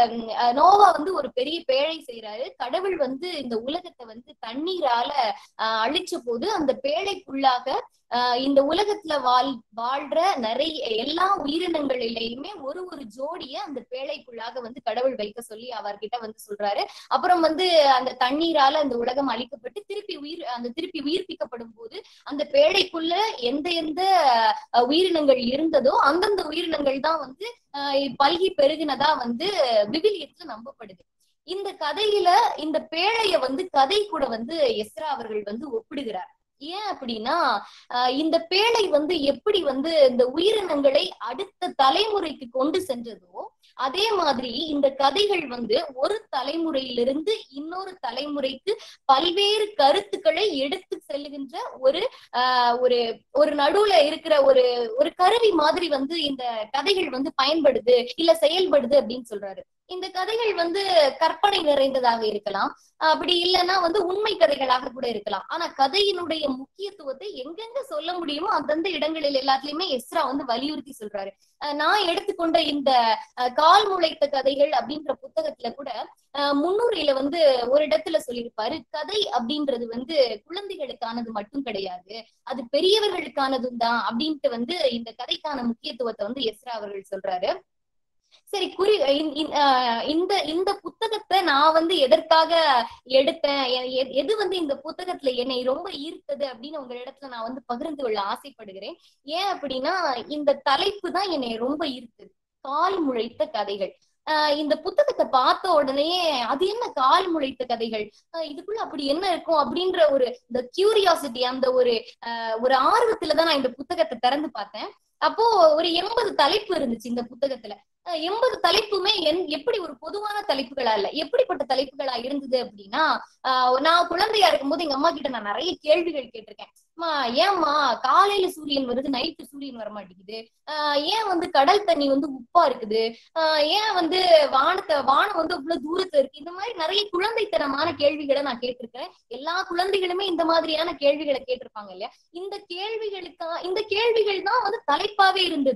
நோவா வந்து ஒரு பெரிய பேழை செய்யறாரு கடவுள் வந்து இந்த உலகத்தை வந்து தண்ணீரால அழிச்ச போது அந்த பேழைக்குள்ளாக இந்த உலகத்துல வாழ் வாழ்ற நிறைய எல்லா உயிரினங்களிலேயுமே ஒரு ஒரு ஜோடிய அந்த பேழைக்குள்ளாக வந்து கடவுள் வைக்க சொல்லி அவர்கிட்ட வந்து சொல்றாரு அப்புறம் வந்து அந்த தண்ணீரால அந்த உலகம் அழிக்கப்பட்டு திருப்பி உயிர் அந்த திருப்பி உயிர்ப்பிக்கப்படும் போது அந்த பேழைக்குள்ள எந்த எந்த உயிரினங்கள் இருந்ததோ அந்தந்த உயிரினங்கள் தான் வந்து பல்கி பெருகினதா வந்து விவிலியத்துல நம்பப்படுது இந்த கதையில இந்த பேழைய வந்து கதை கூட வந்து எஸ்ரா அவர்கள் வந்து ஒப்பிடுகிறார் ஏன் அப்படின்னா இந்த பேழை வந்து எப்படி வந்து இந்த உயிரினங்களை அடுத்த தலைமுறைக்கு கொண்டு சென்றதோ அதே மாதிரி இந்த கதைகள் வந்து ஒரு தலைமுறையிலிருந்து இன்னொரு தலைமுறைக்கு பல்வேறு கருத்துக்களை எடுத்து செல்லுகின்ற ஒரு ஆஹ் ஒரு ஒரு நடுவுல இருக்கிற ஒரு ஒரு கருவி மாதிரி வந்து இந்த கதைகள் வந்து பயன்படுது இல்ல செயல்படுது அப்படின்னு சொல்றாரு இந்த கதைகள் வந்து கற்பனை நிறைந்ததாக இருக்கலாம் அப்படி இல்லைன்னா வந்து உண்மை கதைகளாக கூட இருக்கலாம் ஆனா கதையினுடைய முக்கியத்துவத்தை எங்கெங்க சொல்ல முடியுமோ அந்தந்த இடங்களில் எல்லாத்துலயுமே எஸ்ரா வந்து வலியுறுத்தி சொல்றாரு நான் எடுத்துக்கொண்ட இந்த கால் முளைத்த கதைகள் அப்படின்ற புத்தகத்துல கூட முன்னுரையில வந்து ஒரு இடத்துல சொல்லியிருப்பாரு கதை அப்படின்றது வந்து குழந்தைகளுக்கானது மட்டும் கிடையாது அது பெரியவர்களுக்கானதும் தான் அப்படின்ட்டு வந்து இந்த கதைக்கான முக்கியத்துவத்தை வந்து எஸ்ரா அவர்கள் சொல்றாரு சரி குறி இந்த இந்த புத்தகத்தை நான் வந்து எதற்காக எடுத்தேன் எது வந்து இந்த புத்தகத்துல என்னை ரொம்ப ஈர்த்தது அப்படின்னு உங்க இடத்துல நான் வந்து பகிர்ந்து கொள்ள ஆசைப்படுகிறேன் ஏன் அப்படின்னா இந்த தலைப்பு தான் என்னை ரொம்ப ஈர்த்தது கால் முளைத்த கதைகள் ஆஹ் இந்த புத்தகத்தை பார்த்த உடனே அது என்ன கால் முளைத்த கதைகள் இதுக்குள்ள அப்படி என்ன இருக்கும் அப்படின்ற ஒரு இந்த கியூரியாசிட்டி அந்த ஒரு ஒரு ஆர்வத்துலதான் நான் இந்த புத்தகத்தை திறந்து பார்த்தேன் அப்போ ஒரு எண்பது தலைப்பு இருந்துச்சு இந்த புத்தகத்துல எண்பது தலைப்புமே என் எப்படி ஒரு பொதுவான தலைப்புகளா இல்ல எப்படிப்பட்ட தலைப்புகளா இருந்தது அப்படின்னா நான் குழந்தையா இருக்கும்போது எங்க அம்மா கிட்ட நான் நிறைய கேள்விகள் கேட்டிருக்கேன் அம்மா ஏம்மா காலையில சூரியன் வருது நைட்டு சூரியன் வர மாட்டேங்குது ஆஹ் ஏன் வந்து கடல் தண்ணி வந்து உப்பா இருக்குது ஆஹ் ஏன் வந்து வானத்தை வானம் வந்து அவ்வளவு தூரத்துல இருக்கு இந்த மாதிரி நிறைய குழந்தைத்தனமான கேள்விகளை நான் கேட்டிருக்கேன் எல்லா குழந்தைகளுமே இந்த மாதிரியான கேள்விகளை கேட்டிருப்பாங்க இல்லையா இந்த கேள்விகளுக்கா இந்த கேள்விகள் தான் வந்து தலைப்பாவே இருந்தது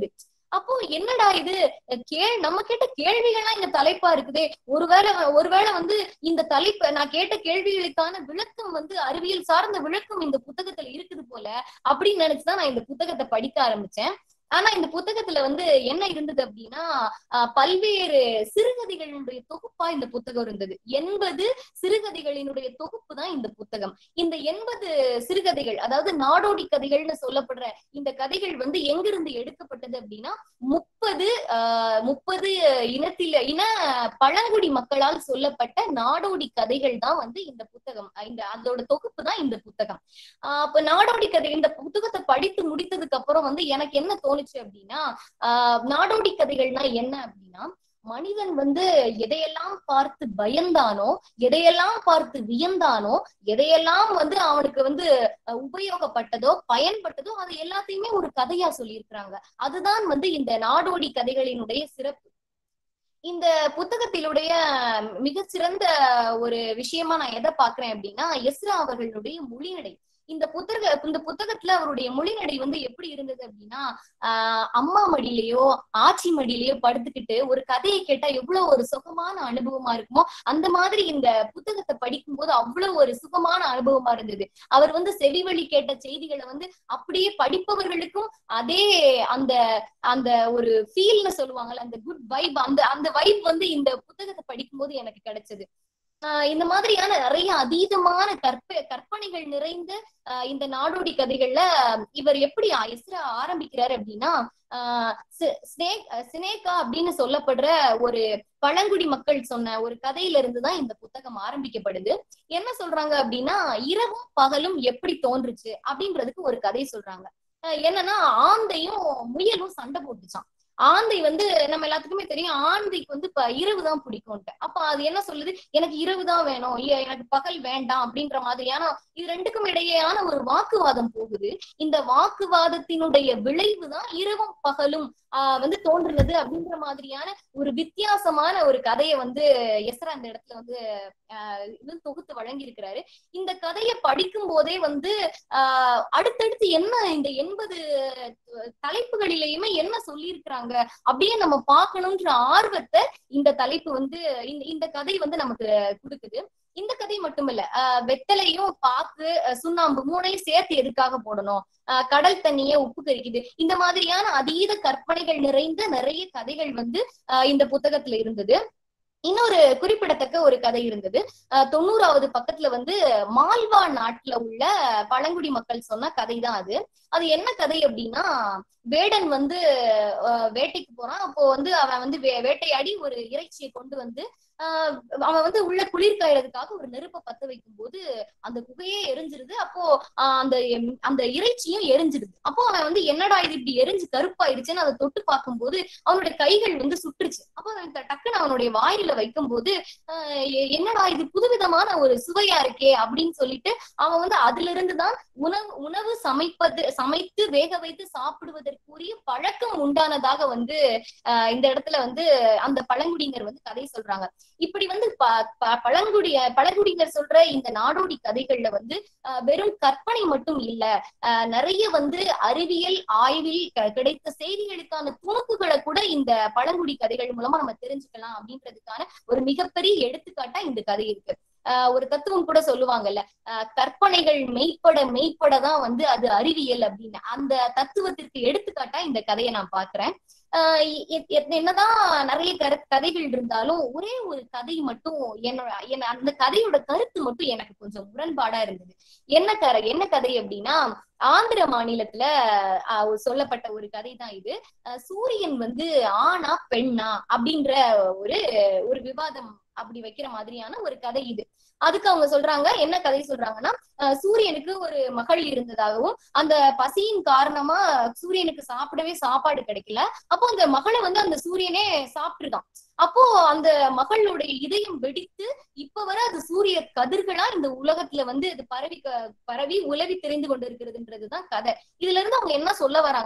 அப்போ என்னடா இது கேள் நம்ம கேட்ட கேள்விகள்லாம் இந்த தலைப்பா இருக்குதே ஒருவேளை ஒருவேளை வந்து இந்த தலைப்பு நான் கேட்ட கேள்விகளுக்கான விளக்கம் வந்து அறிவியல் சார்ந்த விளக்கம் இந்த புத்தகத்துல இருக்குது போல அப்படின்னு நினைச்சுதான் நான் இந்த புத்தகத்தை படிக்க ஆரம்பிச்சேன் ஆனா இந்த புத்தகத்துல வந்து என்ன இருந்தது அப்படின்னா ஆஹ் பல்வேறு சிறுகதைகளினுடைய தொகுப்பா இந்த புத்தகம் இருந்தது எண்பது சிறுகதைகளினுடைய தொகுப்பு தான் இந்த புத்தகம் இந்த எண்பது சிறுகதைகள் அதாவது நாடோடி கதைகள்னு சொல்லப்படுற இந்த கதைகள் வந்து எங்கிருந்து எடுக்கப்பட்டது அப்படின்னா முப்பது ஆஹ் முப்பது இனத்தில இன பழங்குடி மக்களால் சொல்லப்பட்ட நாடோடி கதைகள் தான் வந்து இந்த புத்தகம் இந்த அதோட தொகுப்பு தான் இந்த புத்தகம் ஆஹ் அப்ப நாடோடி கதை இந்த புத்தகத்தை படித்து முடித்ததுக்கு அப்புறம் வந்து எனக்கு என்ன தோணுச்சு அப்படின்னா ஆஹ் நாடோடி கதைகள்னா என்ன அப்படின்னா மனிதன் வந்து எதையெல்லாம் பார்த்து பயந்தானோ எதையெல்லாம் பார்த்து வியந்தானோ எதையெல்லாம் வந்து அவனுக்கு வந்து அஹ், உபயோகப்பட்டதோ பயன்பட்டதோ அது எல்லாத்தையுமே ஒரு கதையா சொல்லியிருக்கிறாங்க அதுதான் வந்து இந்த நாடோடி கதைகளினுடைய சிறப்பு இந்த புத்தகத்திலுடைய மிகச்சிறந்த ஒரு விஷயமா நான் எதை பாக்குறேன் அப்படின்னா எஸ்ரா அவர்களுடைய மொழிநடை இந்த புத்தக இந்த புத்தகத்துல அவருடைய மொழிநடை வந்து எப்படி இருந்தது அப்படின்னா ஆஹ் அம்மா மடியிலயோ ஆச்சி மடியிலயோ படுத்துக்கிட்டு ஒரு கதையை கேட்டா எவ்வளவு ஒரு சுகமான அனுபவமா இருக்குமோ அந்த மாதிரி இந்த புத்தகத்தை படிக்கும்போது அவ்வளவு ஒரு சுகமான அனுபவமா இருந்தது அவர் வந்து செவிவழி கேட்ட செய்திகளை வந்து அப்படியே படிப்பவர்களுக்கும் அதே அந்த அந்த ஒரு ஃபீல்னு சொல்லுவாங்கல்ல அந்த குட் வைப் அந்த அந்த வைப் வந்து இந்த புத்தகத்தை படிக்கும்போது எனக்கு கிடைச்சது ஆஹ் இந்த மாதிரியான நிறைய அதீதமான கற்ப கற்பனைகள் நிறைந்த ஆஹ் இந்த நாடோடி கதைகள்ல இவர் எப்படி எஸ்ரா ஆரம்பிக்கிறாரு அப்படின்னா ஆஹ் சி- ஸ்னேக் அஹ் சினேகா அப்படின்னு சொல்லப்படுற ஒரு பழங்குடி மக்கள் சொன்ன ஒரு கதையில இருந்துதான் இந்த புத்தகம் ஆரம்பிக்கப்படுது என்ன சொல்றாங்க அப்படின்னா இரவும் பகலும் எப்படி தோன்றுச்சு அப்படின்றதுக்கு ஒரு கதை சொல்றாங்க அஹ் என்னன்னா ஆந்தையும் முயலும் சண்டை போட்டுச்சான் ஆந்தை வந்து நம்ம எல்லாத்துக்குமே தெரியும் ஆந்தைக்கு வந்து இப்ப இரவு தான் பிடிக்கும்ட்டு அப்ப அது என்ன சொல்லுது எனக்கு இரவு தான் வேணும் ஐயா, எனக்கு பகல் வேண்டாம் அப்படின்ற மாதிரியான இது ரெண்டுக்கும் இடையேயான ஒரு வாக்குவாதம் போகுது இந்த வாக்குவாதத்தினுடைய விளைவு தான் இரவும் பகலும் ஆஹ் வந்து தோன்றுனது அப்படின்ற மாதிரியான ஒரு வித்தியாசமான ஒரு கதையை வந்து எஸ்ரா இந்த இடத்துல வந்து ஆஹ் இது தொகுத்து வழங்கி இருக்கிறாரு இந்த கதையை படிக்கும் போதே வந்து ஆஹ் அடுத்தடுத்து என்ன இந்த எண்பது தலைப்புகளிலேயுமே என்ன சொல்லியிருக்கிறாங்க அப்படியே நம்ம பார்க்கணும்ன்ற ஆர்வத்தை இந்த தலைப்பு வந்து இந்த இந்த கதை வந்து நமக்கு கொடுக்குது இந்த கதை மட்டும் இல்ல ஆஹ் வெத்தலையும் பாக்கு அஹ் சுண்ணாம்பு மூணையும் சேர்த்து எதுக்காக போடணும் ஆஹ் கடல் தண்ணியே உப்பு கரிக்குது இந்த மாதிரியான அதீத கற்பனைகள் நிறைந்த நிறைய கதைகள் வந்து ஆஹ் இந்த புத்தகத்துல இருந்தது இன்னொரு குறிப்பிடத்தக்க ஒரு கதை இருந்தது அஹ் தொண்ணூறாவது பக்கத்துல வந்து மால்வா நாட்டுல உள்ள பழங்குடி மக்கள் சொன்ன கதை தான் அது அது என்ன கதை அப்படின்னா வேடன் வந்து அஹ் வேட்டைக்கு போறான் அப்போ வந்து அவன் வந்து வே- வேட்டையாடி ஒரு இறைச்சியை கொண்டு வந்து ஆஹ் அவன் வந்து உள்ள குளிர் காயறதுக்காக ஒரு நெருப்பை பத்த வைக்கும் போது அந்த குகையே எரிஞ்சிருது அப்போ ஆஹ் அந்த எம்- அந்த இறைச்சியும் எரிஞ்சிருது அப்போ அவன் வந்து என்னடா இது இப்படி எரிஞ்சு கருப்பாயிருச்சுன்னு அதை தொட்டு பார்க்கும்போது அவனுடைய கைகள் வந்து சுட்டுருச்சு அப்போ அவன் ட- டக்குன்னு அவனுடைய வாயில வைக்கும்போது ஆஹ் எ- என்னடா இது புதுவிதமான ஒரு சுவையா இருக்கே அப்படின்னு சொல்லிட்டு அவன் வந்து அதுல இருந்துதான் உணவு உணவு சமைப்பது சமைத்து வேக வைத்து சாப்பிடுவதற்குரிய பழக்கம் உண்டானதாக வந்து ஆஹ் இந்த இடத்துல வந்து அந்த பழங்குடியினர் வந்து கதை சொல்றாங்க இப்படி வந்து ப- ப- பழங்குடிய பழங்குடியினர் சொல்ற இந்த நாடோடி கதைகள்ல வந்து ஆஹ் வெறும் கற்பனை மட்டும் இல்ல ஆஹ் நிறைய வந்து அறிவியல் ஆய்வில் க- கிடைத்த செய்திகளுக்கான துணுக்குகளை கூட இந்த பழங்குடி கதைகள் மூலமா நம்ம தெரிஞ்சுக்கலாம் அப்படின்றதுக்கான ஒரு மிகப்பெரிய எடுத்துக்காட்டா இந்த கதை இருக்கு ஆஹ் ஒரு தத்துவம் கூட சொல்லுவாங்கல்ல ஆஹ் கற்பனைகள் மெய்ப்பட மெய்ப்பட தான் வந்து அது அறிவியல் அப்படின்னு அந்த தத்துவத்திற்கு எடுத்துக்காட்டா இந்த கதையை நான் பாக்குறேன் ஆஹ் எ- எ- என்னதான் நிறைய கரு கதைகள் இருந்தாலும் ஒரே ஒரு கதை மட்டும் என்னோட என்ன அந்த கதையோட கருத்து மட்டும் எனக்கு கொஞ்சம் முரண்பாடா இருந்தது என்ன கரை என்ன கதை அப்படின்னா ஆந்திர மாநிலத்துல ஆஹ் ஒரு சொல்லப்பட்ட ஒரு கதை தான் இது ஆஹ் சூரியன் வந்து ஆணா பெண்ணா அப்படின்ற ஒரு ஒரு விவாதம் அப்படி வைக்கிற மாதிரியான ஒரு கதை இது அதுக்கு அவங்க சொல்றாங்க என்ன கதை சொல்றாங்கன்னா ஆஹ் சூரியனுக்கு ஒரு மகள் இருந்ததாகவும் அந்த பசியின் காரணமா சூரியனுக்கு சாப்பிடவே சாப்பாடு கிடைக்கல அப்போ அந்த மகளை வந்து அந்த சூரியனே சாப்பிட்டுருதான் அப்போ அந்த மகளுடைய இதயம் வெடித்து இப்ப வரை அது சூரிய கதிர்களா இந்த உலகத்துல வந்து இது பரவி க- பரவி உலவி தெரிந்து கொண்டு இருக்கிறதுன்றதுதான் கதை இதுல இருந்து அவங்க என்ன சொல்ல வராங்கன்னா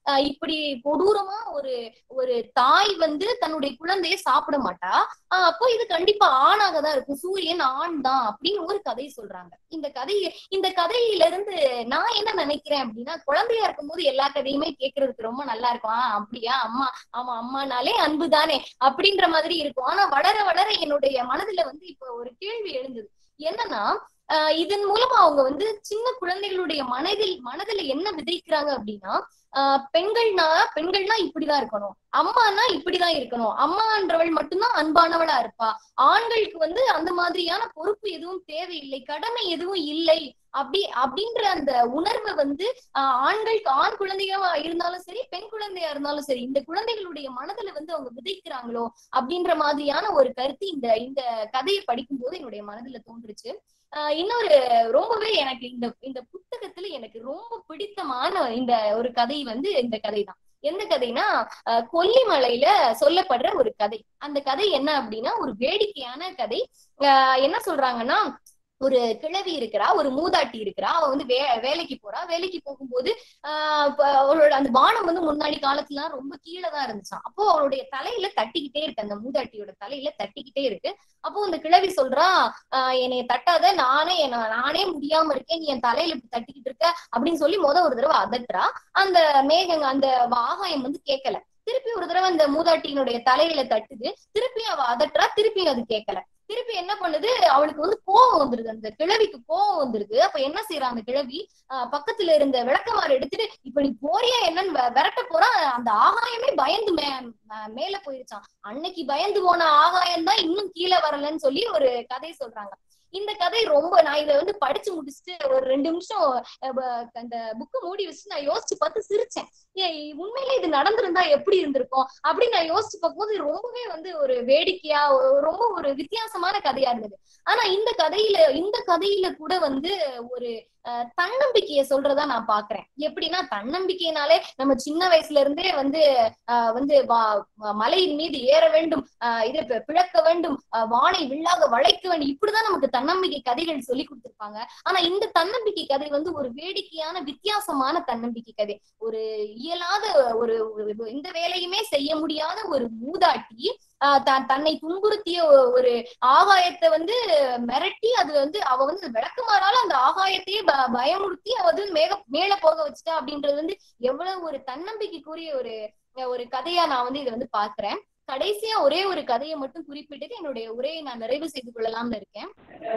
ஆஹ் இப்படி கொடூரமா ஒரு ஒரு தாய் வந்து தன்னுடைய குழந்தைய சாப்பிட மாட்டா ஆஹ் அப்போ இது கண்டிப்பா ஆணாக தான் இருக்கும் சூரியன் ஆண் தான் அப்படின்னு ஒரு கதை சொல்றாங்க இந்த கதை இந்த கதையில இருந்து நான் என்ன நினைக்கிறேன் அப்படின்னா குழந்தையா இருக்கும்போது எல்லா கதையுமே கேட்கறதுக்கு ரொம்ப நல்லா இருக்கும் ஆஹ் அப்படியா அம்மா ஆமா அம்மானாலே அன்பு தானே அப்படின்ற மாதிரி இருக்கும் ஆனா வளர வளர என்னுடைய மனதுல வந்து இப்ப ஒரு கேள்வி எழுந்தது என்னன்னா ஆஹ் இதன் மூலமா அவங்க வந்து சின்ன குழந்தைகளுடைய மனதில் மனதுல என்ன விதைக்கிறாங்க அப்படின்னா ஆஹ் பெண்கள்னா பெண்கள்னா இப்படிதான் இருக்கணும் அம்மானா இப்படிதான் இருக்கணும் அம்மான்றவள் மட்டும்தான் அன்பானவளா இருப்பா ஆண்களுக்கு வந்து அந்த மாதிரியான பொறுப்பு எதுவும் தேவையில்லை கடமை எதுவும் இல்லை அப்படி அப்படின்ற அந்த உணர்வை வந்து ஆஹ் ஆண்களுக்கு ஆண் குழந்தையா இருந்தாலும் சரி பெண் குழந்தையா இருந்தாலும் சரி இந்த குழந்தைகளுடைய மனதுல வந்து அவங்க விதைக்கிறாங்களோ அப்படின்ற மாதிரியான ஒரு கருத்து இந்த இந்த கதையை படிக்கும் போது என்னுடைய மனதுல தோன்றுச்சு ஆஹ் இன்னொரு ரொம்பவே எனக்கு இந்த இந்த புத்தகத்துல எனக்கு ரொம்ப பிடித்தமான இந்த ஒரு கதை வந்து இந்த கதை தான் எந்த கதைனா ஆஹ் கொல்லிமலையில சொல்லப்படுற ஒரு கதை அந்த கதை என்ன அப்படின்னா ஒரு வேடிக்கையான கதை ஆஹ் என்ன சொல்றாங்கன்னா ஒரு கிழவி இருக்கிறா ஒரு மூதாட்டி இருக்கிறா அவ வந்து வே வேலைக்கு போறா வேலைக்கு போகும்போது ஆஹ் இப்ப அவளோட அந்த வானம் வந்து முன்னாடி காலத்துல ரொம்ப கீழே தான் இருந்துச்சாம் அப்போ அவளுடைய தலையில தட்டிக்கிட்டே இருக்கு அந்த மூதாட்டியோட தலையில தட்டிக்கிட்டே இருக்கு அப்போ அந்த கிழவி சொல்றா ஆஹ் என்னைய தட்டாத நானே என்ன நானே முடியாம இருக்கேன் நீ என் தலையில இப்படி தட்டிக்கிட்டு இருக்க அப்படின்னு சொல்லி முத ஒரு தடவை அதட்டுறா அந்த மேகங்க அந்த ஆகாயம் வந்து கேட்கல திருப்பி ஒரு தடவை அந்த மூதாட்டியினுடைய தலையில தட்டுது திருப்பி அவ அதட்டுறா திருப்பி அது கேட்கல திருப்பி என்ன பண்ணுது அவளுக்கு வந்து கோவம் வந்துருது அந்த கிழவிக்கு கோவம் வந்துருது அப்ப என்ன செய்யறா அந்த கிழவி ஆஹ் பக்கத்துல இருந்த விளக்கமாறு எடுத்துட்டு இப்ப நீ போறியா என்னன்னு வெ- விரட்ட போறா அந்த ஆகாயமே பயந்து மே ம- மேல போயிருச்சான் அன்னைக்கு பயந்து போன ஆகாயம் தான் இன்னும் கீழே வரலன்னு சொல்லி ஒரு கதை சொல்றாங்க இந்த கதை ரொம்ப நான் இதை வந்து படிச்சு முடிச்சுட்டு ஒரு ரெண்டு நிமிஷம் அஹ் ப- அந்த புக்கு மூடி வச்சுட்டு நான் யோசிச்சு பார்த்து சிரிச்சேன் ஏய் உண்மையிலே இது நடந்திருந்தா எப்படி இருந்திருக்கும் அப்படின்னு நான் யோசிச்சு பார்க்கும்போது இது ரொம்பவே வந்து ஒரு வேடிக்கையா ஒரு- ரொம்ப ஒரு வித்தியாசமான கதையா இருந்தது ஆனா இந்த கதையில இந்த கதையில கூட வந்து ஒரு அஹ், தன்னம்பிக்கைய சொல்றதா நான் பாக்குறேன் எப்படின்னா தன்னம்பிக்கையினாலே நம்ம சின்ன வயசுல இருந்தே வந்து ஆஹ் வந்து வா- வ- மலையின் மீது ஏற வேண்டும் ஆஹ் இதை பி- பிளக்க வேண்டும் ஆஹ் வானை வில்லாக வளைக்க வேண்டும் இப்படிதான் நமக்கு தன்னம்பிக்கை கதைகள் சொல்லி கொடுத்திருப்பாங்க ஆனா இந்த தன்னம்பிக்கை கதை வந்து ஒரு வேடிக்கையான வித்தியாசமான தன்னம்பிக்கை கதை ஒரு இயலாத ஒரு ஒரு- எந்த வேலையுமே செய்ய முடியாத ஒரு மூதாட்டி ஆஹ் த- தன்னை துன்புறுத்திய ஒ- ஒரு ஆகாயத்தை வந்து மிரட்டி அது வந்து அவ வந்து விளக்குமாறால அந்த ஆகாயத்தையே ப- பயமுறுத்தி அவ வந்து மேக மேல போக வச்சுட்டா அப்படின்றது வந்து எவ்வளவு ஒரு தன்னம்பிக்கைக்குரிய ஒரு ஒரு கதையா நான் வந்து இதை வந்து பாக்குறேன் கடைசியா ஒரே ஒரு கதையை மட்டும் குறிப்பிட்டுட்டு என்னுடைய உரையை நான் நிறைவு செய்து கொள்ளலாம்னு இருக்கேன்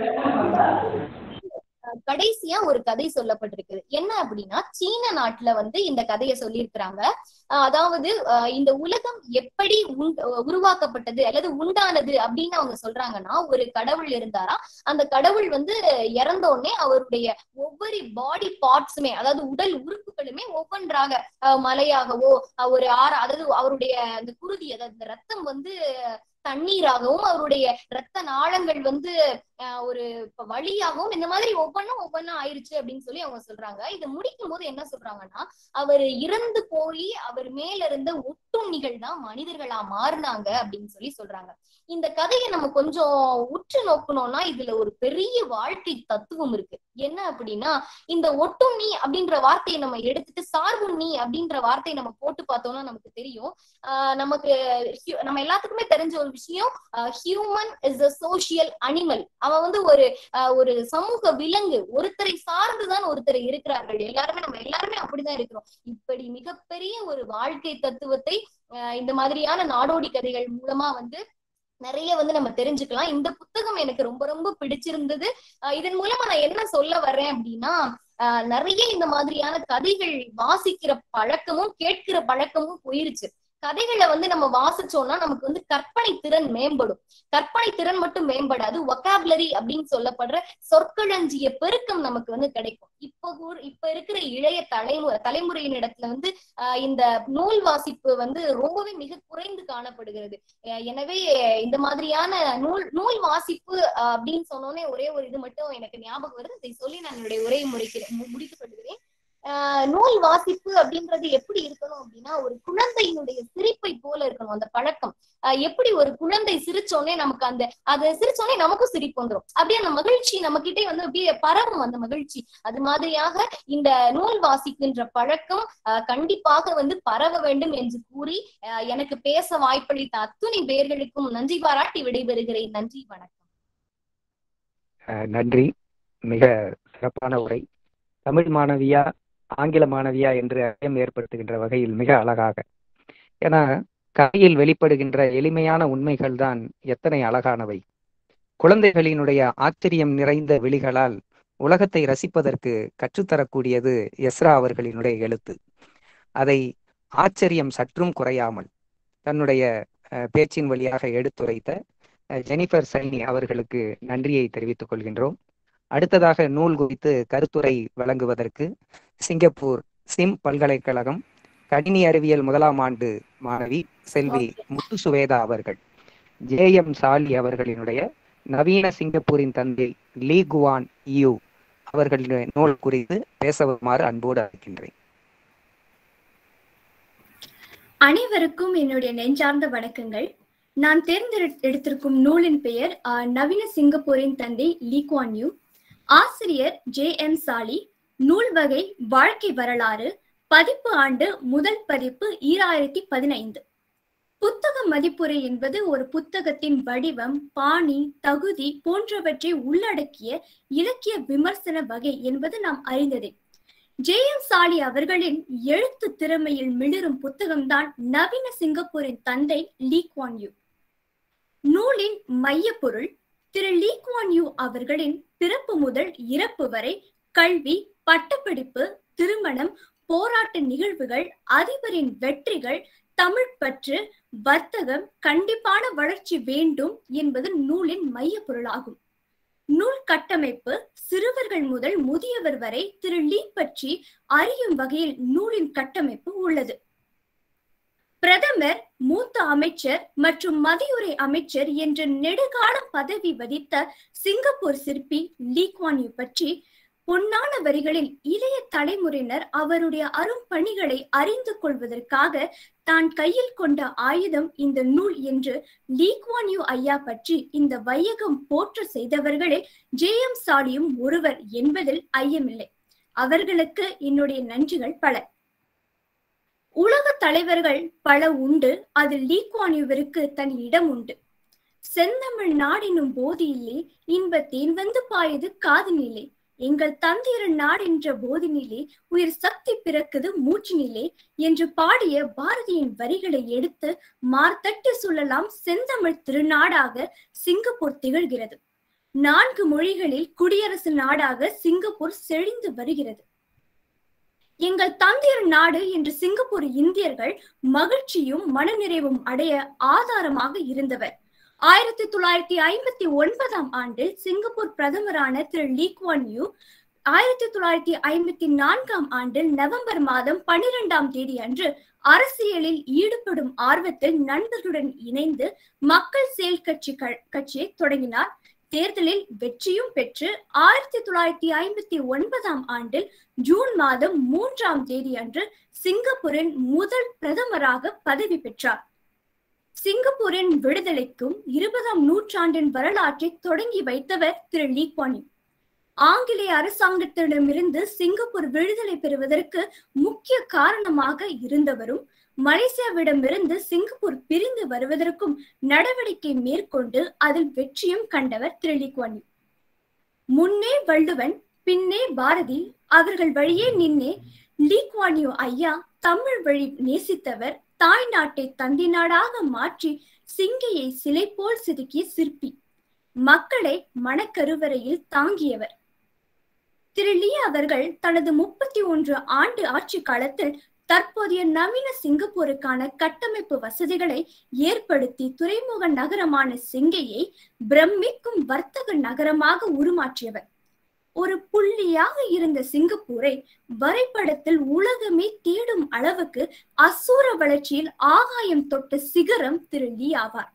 அஹ் கடைசியா ஒரு கதை சொல்லப்பட்டிருக்குது என்ன அப்படின்னா சீன நாட்டுல வந்து இந்த கதையை சொல்லியிருக்கிறாங்க அஹ் அதாவது அஹ் இந்த உலகம் எப்படி உண்- உருவாக்கப்பட்டது அல்லது உண்டானது அப்படின்னு அவங்க சொல்றாங்கன்னா ஒரு கடவுள் இருந்தாரா அந்த கடவுள் வந்து இறந்த உடனே அவருடைய ஒவ்வொரு பாடி பார்ட்ஸுமே அதாவது உடல் உறுப்புகளுமே ஒவ்வொன்றாக அஹ் மலையாகவோ அஹ் ஒரு ஆற அதாவது அவருடைய அந்த குருதி அதாவது இந்த ரத்தம் வந்து தண்ணீராகவும் அவருடைய ரத்த நாளங்கள் வந்து அஹ் ஒரு இப்ப வழியாகவும் இந்த மாதிரி ஒவ்வொன்றும் ஒவ்வொன்றும் ஆயிருச்சு அப்படின்னு சொல்லி அவங்க சொல்றாங்க இதை முடிக்கும் போது என்ன சொல்றாங்கன்னா அவர் இறந்து போய் அவர் மேல இருந்த ஒட்டுண்ணிகள் தான் மனிதர்களா மாறினாங்க அப்படின்னு சொல்லி சொல்றாங்க இந்த கதையை நம்ம கொஞ்சம் உற்று நோக்கணும்னா இதுல ஒரு பெரிய வாழ்க்கை தத்துவம் இருக்கு என்ன அப்படின்னா இந்த ஒட்டுண்ணி அப்படின்ற வார்த்தையை நம்ம எடுத்துட்டு சார்புண்ணி அப்படின்ற வார்த்தையை நம்ம போட்டு பார்த்தோம்னா நமக்கு தெரியும் ஆஹ் நமக்கு hu- நம்ம எல்லாத்துக்குமே தெரிஞ்ச ஒரு விஷயம் human is a social animal அவன் வந்து ஒரு ஆஹ் ஒரு சமூக விலங்கு ஒருத்தரை சார்ந்துதான் ஒருத்தரை இருக்கிறார்கள் எல்லாருமே நம்ம எல்லாருமே அப்படிதான் இருக்கிறோம் இப்படி மிகப்பெரிய ஒரு வாழ்க்கை தத்துவத்தை ஆஹ் இந்த மாதிரியான நாடோடி கதைகள் மூலமா வந்து நிறைய வந்து நம்ம தெரிஞ்சுக்கலாம் இந்த புத்தகம் எனக்கு ரொம்ப ரொம்ப பிடிச்சிருந்தது ஆஹ் இதன் மூலமா நான் என்ன சொல்ல வர்றேன் அப்படின்னா ஆஹ் நிறைய இந்த மாதிரியான கதைகள் வாசிக்கிற பழக்கமும் கேட்கிற பழக்கமும் போயிருச்சு கதைகளை வந்து நம்ம வாசிச்சோம்னா நமக்கு வந்து கற்பனை திறன் மேம்படும் கற்பனை திறன் மட்டும் மேம்படாது ஒக்காபுலரி அப்படின்னு சொல்லப்படுற சொற்களஞ்சிய பெருக்கம் நமக்கு வந்து கிடைக்கும் இப்ப கூ- இப்ப இருக்கிற இளைய தலைமுறை தலைமுறையின் இடத்துல வந்து ஆஹ் இந்த நூல் வாசிப்பு வந்து ரொம்பவே மிக குறைந்து காணப்படுகிறது அஹ் எனவே இந்த மாதிரியான நூல் நூல் வாசிப்பு ஆஹ் அப்படின்னு சொன்னோன்னே ஒரே ஒரு இது மட்டும் எனக்கு ஞாபகம் வருது இதை சொல்லி நான் என்னுடைய உரையை முடிக்கிறேன் மு- முடித்துக் கொள்கிறேன் ஆஹ் நூல் வாசிப்பு அப்படின்றது எப்படி இருக்கணும் அப்படின்னா ஒரு குழந்தையினுடைய சிரிப்பை போல இருக்கணும் அந்த பழக்கம் ஆஹ் எப்படி ஒரு குழந்தை சிரிச்சோடனே நமக்கு அந்த அதை சிரிச்சோடனே நமக்கும் சிரிப்பு வந்துடும் அப்படியே அந்த மகிழ்ச்சி நம்ம கிட்டே வந்து அப்படியே பரவும் அந்த மகிழ்ச்சி அது மாதிரியாக இந்த நூல் வாசிக்கின்ற பழக்கம் ஆஹ் கண்டிப்பாக வந்து பரவ வேண்டும் என்று கூறி ஆஹ் எனக்கு பேச வாய்ப்பளித்த அத்துணை பேர்களுக்கும் நன்றி பாராட்டி விடைபெறுகிறேன் நன்றி வணக்கம் அஹ் நன்றி மிக சிறப்பான உரை தமிழ் மாணவியா ஆங்கில மாணவியா என்று ஐயம் ஏற்படுத்துகின்ற வகையில் மிக அழகாக ஏன்னா கதையில் வெளிப்படுகின்ற எளிமையான உண்மைகள் தான் எத்தனை அழகானவை குழந்தைகளினுடைய ஆச்சரியம் நிறைந்த விழிகளால் உலகத்தை ரசிப்பதற்கு கற்றுத்தரக்கூடியது எஸ்ரா அவர்களினுடைய எழுத்து அதை ஆச்சரியம் சற்றும் குறையாமல் தன்னுடைய அஹ், பேச்சின் வழியாக எடுத்துரைத்த அஹ், ஜெனிஃபர் சைனி அவர்களுக்கு நன்றியை தெரிவித்துக் கொள்கின்றோம் அடுத்ததாக நூல் குறித்து கருத்துரை வழங்குவதற்கு சிங்கப்பூர் சிம் பல்கலைக்கழகம் கணினி அறிவியல் முதலாம் ஆண்டு மாணவி செல்வி முத்து சுவேதா அவர்கள் ஜே எம் சாலி அவர்களினுடைய நவீன சிங்கப்பூரின் தந்தை லீ குவான் யூ அவர்களுடைய நூல் குறித்து பேச வருமாறு அன்போடு அழைக்கின்றேன் அனைவருக்கும் என்னுடைய நெஞ்சார்ந்த வணக்கங்கள் நான் தேர்ந்தெடுத்திருக்கும் நூலின் பெயர் ஆஹ், நவீன சிங்கப்பூரின் தந்தை லீ குவான் யூ ஆசிரியர் ஜே எம் சாலி நூல் வகை வாழ்க்கை வரலாறு பதிப்பு ஆண்டு முதல் பதிப்பு ஈராயிரத்தி பதினைந்து புத்தக மதிப்புரை என்பது ஒரு புத்தகத்தின் வடிவம் பாணி தகுதி போன்றவற்றை உள்ளடக்கிய இலக்கிய விமர்சன வகை என்பது நாம் அறிந்ததே ஜே எம் சாலி அவர்களின் எழுத்து திறமையில் மிளிரும் புத்தகம்தான் நவீன சிங்கப்பூரின் தந்தை லீ குவான் யூ நூலின் மையப்பொருள் திரு லீ குவான் யூ அவர்களின் பிறப்பு முதல் இறப்பு வரை கல்வி பட்டப்படிப்பு திருமணம் போராட்ட நிகழ்வுகள் அதிபரின் வெற்றிகள் தமிழ் பற்று வர்த்தகம் கண்டிப்பான வளர்ச்சி வேண்டும் என்பது நூலின் மையப்பொருளாகும் நூல் கட்டமைப்பு சிறுவர்கள் முதல் முதியவர் வரை திரு லீ பற்றி அறியும் வகையில் நூலின் கட்டமைப்பு உள்ளது பிரதமர் மூத்த அமைச்சர் மற்றும் மதியுரை அமைச்சர் என்ற நெடுகாலம் பதவி வகித்த சிங்கப்பூர் சிற்பி லீ குவான் யூ பற்றி பொன்னான வரிகளில் இளைய தலைமுறையினர் அவருடைய அரும்பணிகளை அறிந்து கொள்வதற்காக தான் கையில் கொண்ட ஆயுதம் இந்த நூல் என்று லீ குவான் யூ ஐயா பற்றி இந்த வையகம் போற்ற செய்தவர்களில் ஜே எம் சாலியும் ஒருவர் என்பதில் ஐயமில்லை அவர்களுக்கு என்னுடைய நன்றிகள் பல உலக தலைவர்கள் பல உண்டு அதில் லீ குவான் யூவிற்கு தன் இடம் உண்டு செந்தமிழ் நாடினும் போதியில்லை இன்பத்தேன் வந்து பாயுது காதினிலே எங்கள் தந்திர நாடென்ற போதினிலே உயிர் சக்தி பிறக்குது மூச்சினிலே என்று பாடிய பாரதியின் வரிகளை எடுத்து மார்த்தட்டி சொல்லலாம் செந்தமிழ் திருநாடாக சிங்கப்பூர் திகழ்கிறது நான்கு மொழிகளில் குடியரசு நாடாக சிங்கப்பூர் செழிந்து வருகிறது எங்கள் தந்திர நாடு என்று சிங்கப்பூர் இந்தியர்கள் மகிழ்ச்சியும் மனநிறைவும் அடைய ஆதாரமாக இருந்தவர் ஆயிரத்தி தொள்ளாயிரத்தி ஐம்பத்தி ஒன்பதாம் ஆண்டில் சிங்கப்பூர் பிரதமரான திரு லீ குவான் யூ ஆயிரத்தி தொள்ளாயிரத்தி ஐம்பத்தி நான்காம் ஆண்டில் நவம்பர் மாதம் பனிரெண்டாம் தேதி அன்று அரசியலில் ஈடுபடும் ஆர்வத்தில் நண்பர்களுடன் இணைந்து மக்கள் செயல் கட்சி கட்சியை தொடங்கினார் தேர்தலில் வெற்றியும் பெற்று ஆயிரத்தி தொள்ளாயிரத்தி ஐம்பத்தி ஒன்பதாம் ஆண்டில் ஜூன் மாதம் மூன்றாம் தேதி அன்று சிங்கப்பூரின் முதல் பிரதமராக பதவி பெற்றார் சிங்கப்பூரின் விடுதலைக்கும் இருபதாம் நூற்றாண்டின் வரலாற்றை தொடங்கி வைத்தவர் திரு லீ குவான் யூ ஆங்கிலேய அரசாங்கத்திடமிருந்து சிங்கப்பூர் விடுதலை பெறுவதற்கு முக்கிய காரணமாக இருந்தவரும் மலேசியாவிடமிருந்து சிங்கப்பூர் பிரிந்து வருவதற்கும் நடவடிக்கை மேற்கொண்டு அதில் வெற்றியும் கண்டவர் திரு லீ குவான் யூ முன்னே வள்ளுவன் பின்னே பாரதி அவர்கள் வழியே நின்னே லீ குவான் யூ ஐயா தமிழ் வழி நேசித்தவர் தாய் நாட்டை தந்தி நாடாக மாற்றி சிங்கையை சிலை போல் செதுக்கிய சிற்பி மக்களை மனக்கருவறையில் தாங்கியவர் திரு லீ அவர்கள் தனது முப்பத்தி ஒன்று ஆண்டு ஆட்சி காலத்தில் தற்போதைய நவீன சிங்கப்பூருக்கான கட்டமைப்பு வசதிகளை ஏற்படுத்தி துறைமுக நகரமான சிங்கையை பிரமிக்கும் வர்த்தக நகரமாக உருமாற்றியவர் ஒரு புள்ளியாக இருந்த சிங்கப்பூரை வரைபடத்தில் உலகமே தேடும் அளவுக்கு அசூர வளர்ச்சியில் ஆகாயம் தொட்ட சிகரம் திரு லீ ஆவார்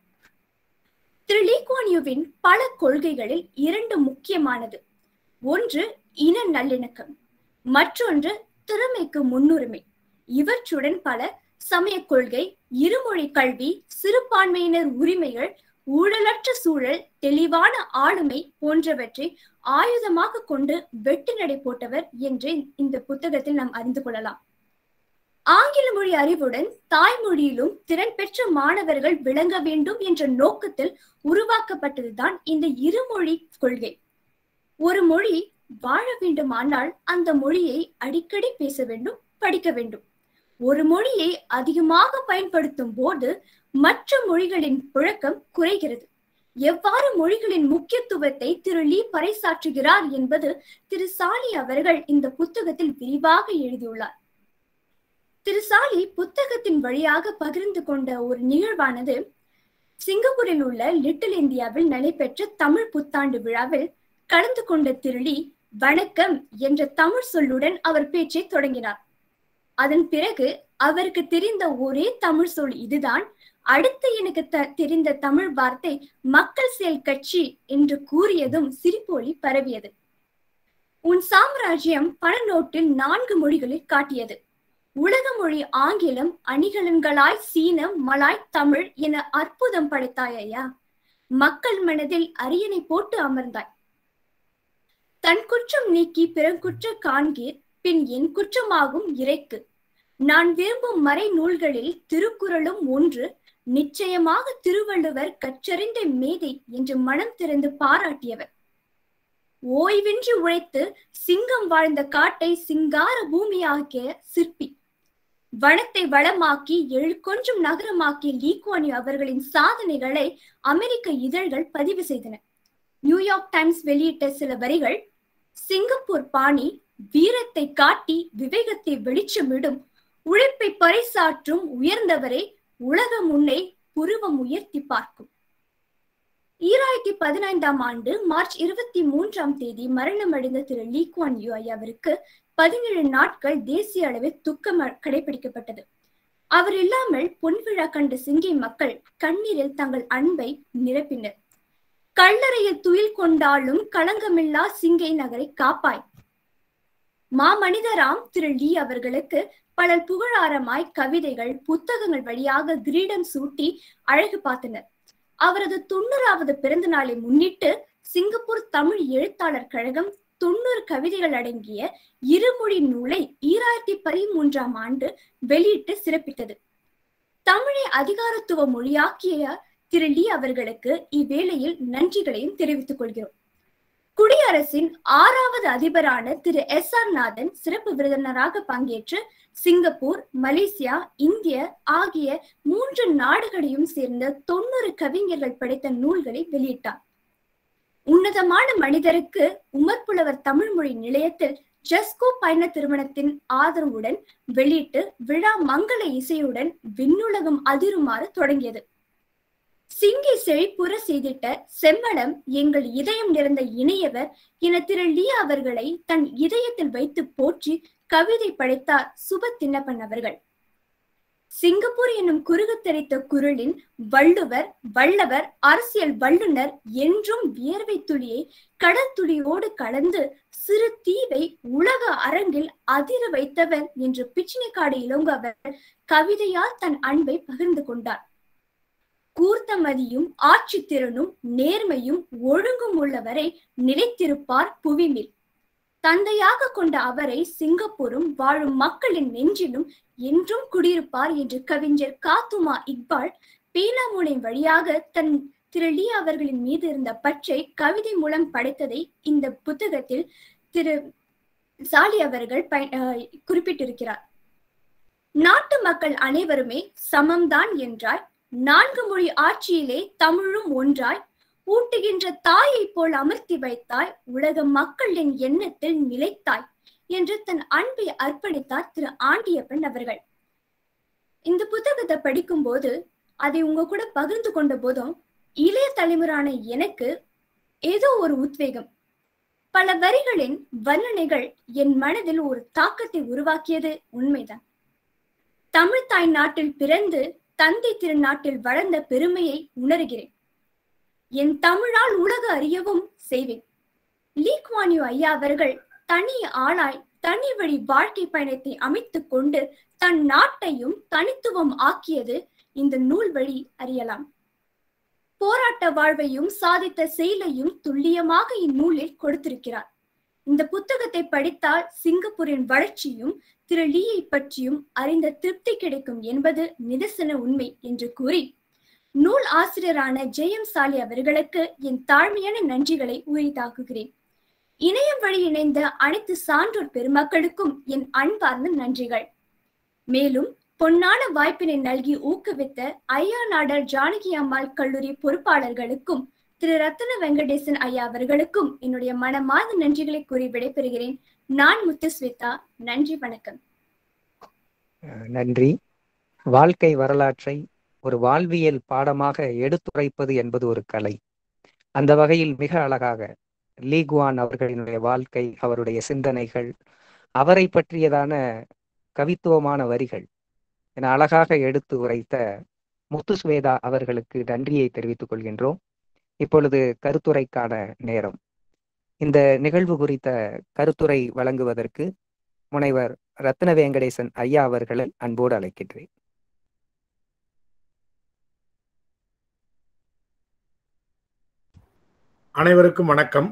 திரு லீ குவான்யூவின் பல கொள்கைகளில் இரண்டு முக்கியமானது ஒன்று இன நல்லிணக்கம் மற்றொன்று திறமைக்கு முன்னுரிமை இவற்றுடன் பல சமய கொள்கை இருமொழி கல்வி சிறுபான்மையினர் உரிமைகள் ஊழலற்ற சூழல் தெளிவான ஆளுமை போன்றவற்றை ஆயுதமாக கொண்டு வெட்டு நடை போட்டவர் என்று இந்த புத்தகத்தில் நாம் அறிந்து கொள்ளலாம் ஆங்கில மொழி அறிவுடன் தாய்மொழியிலும் திறன் பெற்ற மாணவர்கள் விளங்க வேண்டும் என்ற நோக்கத்தில் உருவாக்கப்பட்டதுதான் இந்த இருமொழி கொள்கை ஒரு மொழி வாழ வேண்டுமானால் அந்த மொழியை அடிக்கடி பேச வேண்டும் படிக்க வேண்டும் ஒரு மொழியை அதிகமாக பயன்படுத்தும் போது மற்ற மொழிகளின் புழக்கம் குறைகிறது எவ்வாறு மொழிகளின் முக்கியத்துவத்தை திரு லீ பறைசாற்றுகிறார் என்பது திரு சாலி அவர்கள் இந்த புத்தகத்தில் விரிவாக எழுதியுள்ளார் திரு சாலி புத்தகத்தின் வழியாக பகிர்ந்து கொண்ட ஒரு நிகழ்வானது சிங்கப்பூரில் உள்ள லிட்டில் இந்தியாவில் நடைபெற்ற தமிழ் புத்தாண்டு விழாவில் கலந்து கொண்ட திருளி வணக்கம் என்ற தமிழ் சொல்லுடன் அவர் பேச்சை தொடங்கினார் அதன் பிறகு அவருக்கு தெரிந்த ஒரே தமிழ் சொல் இதுதான் அடுத்து எனக்கு த- தெரிந்த தமிழ் வார்த்தை மக்கள் செயல் கட்சி என்று கூறியதும் சிரிப்பொலி பரவியது உன் சாம்ராஜ்யம் பண நோட்டில் நான்கு மொழிகளில் காட்டியது உலக மொழி ஆங்கிலம் அணிகலன்களாய் சீனம் மலாய் தமிழ் என அற்புதம் படைத்தாய் ஐயா மக்கள் மனதில் அரியணை போட்டு அமர்ந்தாய் தன் குற்றம் நீக்கி பிறங்குற்ற காண்கீர் பின் என் குற்றமாகும் இறைக்கு நான் விரும்பும் மறை நூல்களில் திருக்குறளும் ஒன்று நிச்சயமாக திருவள்ளுவர் கற்றறிந்த மேதை என்று மனம் திறந்து பாராட்டியவர் ஓய்வின்றி உழைத்து சிங்கம் வாழ்ந்த காட்டை சிங்கார பூமியாக்கிய சிற்பி வனத்தை வளமாக்கி எழுக்கொன்றும் நகரமாக்கிய லீக்வானி அவர்களின் சாதனைகளை அமெரிக்க இதழ்கள் பதிவு செய்தன நியூயார்க் டைம்ஸ் வெளியிட்ட சில வரிகள் சிங்கப்பூர் பாணி வீரத்தை காட்டி விவேகத்தை வெளிச்சமிடும் உழைப்பை பறைசாற்றும் உயர்ந்தவரை உலகம் உன்னை புருவம் உயர்த்தி பார்க்கும் ஈராயிரத்தி பதினைந்தாம் ஆண்டு மார்ச் இருபத்தி மூன்றாம் தேதி மரணமடைந்த திரு லீ குவான் யூ அவருக்கு பதினேழு நாட்கள் தேசிய அளவில் துக்கம் கடைபிடிக்கப்பட்டது அவர் இல்லாமல் பொன்விழா கண்ட சிங்கை மக்கள் கண்ணீரில் தங்கள் அன்பை நிரப்பினர் கல்லறையில் துயில் கொண்டாலும் களங்கமில்லா சிங்கை நகரை காப்பாய் மாமனிதராம் திரு லீ அவர்களுக்கு பலர் புகழாரமாய் கவிதைகள் புத்தகங்கள் வழியாக கிரீடம் சூட்டி அழகு பார்த்தனர் அவரது தொண்ணூறாவது பிறந்த நாளை முன்னிட்டு சிங்கப்பூர் தமிழ் எழுத்தாளர் கழகம் தொண்ணூறு கவிதைகள் அடங்கிய இருமொழி நூலை ஈராயிரத்தி பதிமூன்றாம் ஆண்டு வெளியிட்டு சிறப்பித்தது தமிழை அதிகாரத்துவ மொழியாக்கிய திரு லீ அவர்களுக்கு இவ்வேளையில் நன்றிகளையும் தெரிவித்துக் கொள்கிறோம் குடியரசின் ஆறாவது அதிபரான திரு எஸ் ஆர் நாதன் சிறப்பு விருந்தினராக பங்கேற்று சிங்கப்பூர் மலேசியா இந்திய ஆகிய மூன்று நாடுகளையும் சேர்ந்த தொண்ணூறு கவிஞர்கள் படைத்த நூல்களை வெளியிட்டார் உன்னதமான மனிதருக்கு உமர்புலவர் தமிழ்மொழி நிலையத்தில் ஜஸ்கோ பயண திருமணத்தின் ஆதரவுடன் வெளியிட்டு விழா மங்கள இசையுடன் விண்ணுலகம் அதிருமாறு தொடங்கியது சிங்கி செழிப்புற செய்திட்ட செம்மலம் எங்கள் இதயம் நிறைந்த இணையவர் என திரு லீ அவர்களை தன் இதயத்தில் வைத்து போற்றி கவிதை படைத்தார் சுப தின்னப்பன் அவர்கள் சிங்கப்பூர் என்னும் குறுகுத்தரித்த குரலின் வள்ளுவர் வல்லவர் அரசியல் வல்லுனர் என்றும் வியர்வை துளியை கடல் துளியோடு கலந்து சிறு தீவை உலக அரங்கில் அதிர வைத்தவர் என்று பிச்சினைக்காடு இளங்க அவர் கவிதையால் தன் அன்பை பகிர்ந்து கொண்டார் கூர்த்தமதியும் ஆட்சி திறனும் நேர்மையும் ஒழுங்கும் உள்ளவரை நிலைத்திருப்பார் புவிமில் தந்தையாக கொண்ட அவரை சிங்கப்பூரும் வாழும் மக்களின் நெஞ்சிலும் என்றும் குடியிருப்பார் என்று கவிஞர் காத்துமா இக்பால் பேனாமூனை வழியாக தன் திரு லீ அவர்களின் மீது இருந்த பற்றை கவிதை மூலம் படைத்ததை இந்த புத்தகத்தில் திரு சாலி அவர்கள் பய குறிப்பிட்டிருக்கிறார் நாட்டு மக்கள் அனைவருமே சமம்தான் என்றாய் நான்கு மொழி ஆட்சியிலே தமிழும் ஒன்றாய் ஊட்டுகின்ற தாயை போல் அமர்த்தி வைத்தாய் உலக மக்களின் எண்ணத்தில் நிலைத்தாய் என்று தன் அன்பை அர்ப்பணித்தார் திரு ஆண்டியப்பன் அவர்கள் இந்த புத்தகத்தை படிக்கும் போது அதை உங்க கூட பகிர்ந்து கொண்ட போதும் இளைய தலைமுறையான எனக்கு ஏதோ ஒரு உத்வேகம் பல வரிகளின் வர்ணனைகள் என் மனதில் ஒரு தாக்கத்தை உருவாக்கியது உண்மைதான் தமிழ் தாய் நாட்டில் பிறந்து தந்தை திருநாட்டில் வளர்ந்த பெருமையை உணர்கிறேன் என் தமிழால் உலக அறியவும் செய்வேன் லீக்வானியோ ஐயா அவர்கள் தனி ஆளாய் தனி வழி வாழ்க்கை பயணத்தை அமைத்துக் கொண்டு தன் நாட்டையும் தனித்துவம் ஆக்கியது இந்த நூல் வழி அறியலாம் போராட்ட வாழ்வையும் சாதித்த செயலையும் துல்லியமாக இந்நூலில் கொடுத்திருக்கிறார் இந்த புத்தகத்தை படித்தால் சிங்கப்பூரின் வளர்ச்சியும் திரு லீயை பற்றியும் அறிந்த திருப்தி கிடைக்கும் என்பது நிதர்சன உண்மை என்று கூறி நூல் ஆசிரியரான ஜெயம் சாலி அவர்களுக்கு என் தாழ்மையான நன்றிகளை உரித்தாக்குகிறேன் இணையம் வழி இணைந்த அனைத்து சான்றோர் பெருமக்களுக்கும் என் அன்பார்ந்த நன்றிகள் மேலும் பொன்னான வாய்ப்பினை நல்கி ஊக்குவித்த ஐயா நாடர் ஜானகி அம்மாள் கல்லூரி பொறுப்பாளர்களுக்கும் திரு ரத்தன வெங்கடேசன் ஐயா அவர்களுக்கும் என்னுடைய மனமார்ந்த நன்றிகளை கூறி விடைபெறுகிறேன் நான் முத்துஸ்வேதா நன்றி வணக்கம் நன்றி வாழ்க்கை வரலாற்றை ஒரு வாழ்வியல் பாடமாக எடுத்துரைப்பது என்பது ஒரு கலை அந்த வகையில் மிக அழகாக லீகுவான் அவர்களினுடைய வாழ்க்கை அவருடைய சிந்தனைகள் அவரை பற்றியதான கவித்துவமான வரிகள் என அழகாக எடுத்து உரைத்த முத்துஸ்வேதா அவர்களுக்கு நன்றியை தெரிவித்துக் கொள்கின்றோம் இப்பொழுது கருத்துரைக்கான நேரம் இந்த நிகழ்வு குறித்த கருத்துரை வழங்குவதற்கு முனைவர் ரத்ன வெங்கடேசன் ஐயா அவர்களை அன்போடு அழைக்கின்றேன் அனைவருக்கும் வணக்கம்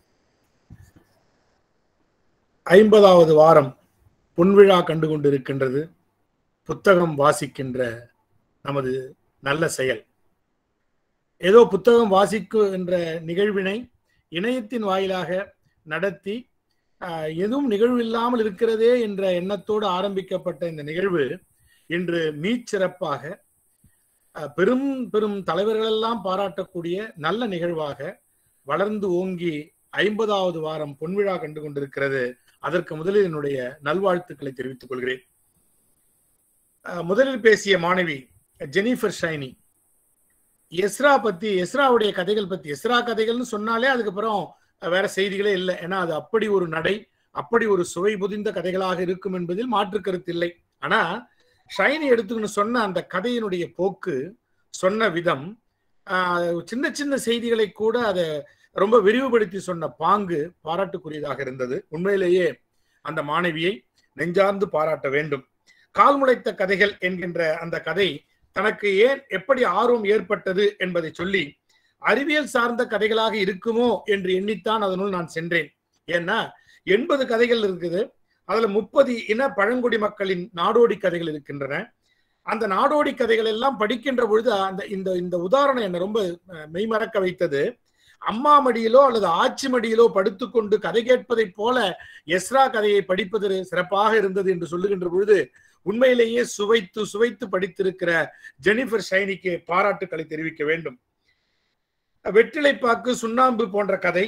ஐம்பதாவது வாரம் பொன்விழா கண்டு கொண்டிருக்கின்றது புத்தகம் வாசிக்கின்ற நமது நல்ல செயல் ஏதோ புத்தகம் வாசிக்கின்ற நிகழ்வினை இணையத்தின் வாயிலாக நடத்தி எதுவும் நிகழ்வு இல்லாமல் இருக்கிறதே என்ற எண்ணத்தோடு ஆரம்பிக்கப்பட்ட இந்த நிகழ்வு இன்று மீச்சிறப்பாக பெரும் பெரும் தலைவர்களெல்லாம் பாராட்டக்கூடிய நல்ல நிகழ்வாக வளர்ந்து ஓங்கி ஐம்பதாவது வாரம் பொன்விழா கண்டு கொண்டிருக்கிறது அதற்கு முதலில் என்னுடைய நல்வாழ்த்துக்களை தெரிவித்துக் கொள்கிறேன் முதலில் பேசிய மாணவி ஜெனிஃபர் ஷைனி எஸ்ரா பத்தி எஸ்ராவுடைய கதைகள் பத்தி எஸ்ரா கதைகள்னு சொன்னாலே அதுக்கப்புறம் வேற செய்திகளே இல்லை ஏன்னா அது அப்படி ஒரு நடை அப்படி ஒரு சுவை புதிந்த கதைகளாக இருக்கும் என்பதில் மாற்று கருத்து இல்லை ஆனா ஷைனி எடுத்துக்கணும் சொன்ன அந்த கதையினுடைய போக்கு சொன்ன விதம் சின்ன சின்ன செய்திகளை கூட அதை ரொம்ப விரிவுபடுத்தி சொன்ன பாங்கு பாராட்டுக்குரியதாக இருந்தது உண்மையிலேயே அந்த மாணவியை நெஞ்சார்ந்து பாராட்ட வேண்டும் கால் முளைத்த கதைகள் என்கின்ற அந்த கதை தனக்கு ஏன் எப்படி ஆர்வம் ஏற்பட்டது என்பதை சொல்லி அறிவியல் சார்ந்த கதைகளாக இருக்குமோ என்று எண்ணித்தான் அதனுள் நான் சென்றேன் ஏன்னா எண்பது கதைகள் இருக்குது அதுல முப்பது இன பழங்குடி மக்களின் நாடோடி கதைகள் இருக்கின்றன அந்த நாடோடி கதைகள் எல்லாம் படிக்கின்ற பொழுது அந்த இந்த இந்த உதாரணம் என்னை ரொம்ப மெய்மறக்க வைத்தது அம்மா மடியிலோ அல்லது ஆட்சி மடியிலோ படுத்துக்கொண்டு கதை கேட்பதைப் போல எஸ்ரா கதையை படிப்பது சிறப்பாக இருந்தது என்று சொல்லுகின்ற பொழுது உண்மையிலேயே சுவைத்து சுவைத்து படித்திருக்கிற ஜெனிஃபர் ஷைனிக்கு பாராட்டுக்களை தெரிவிக்க வேண்டும் வெற்றிலைப்பாக்கு சுண்ணாம்பு போன்ற கதை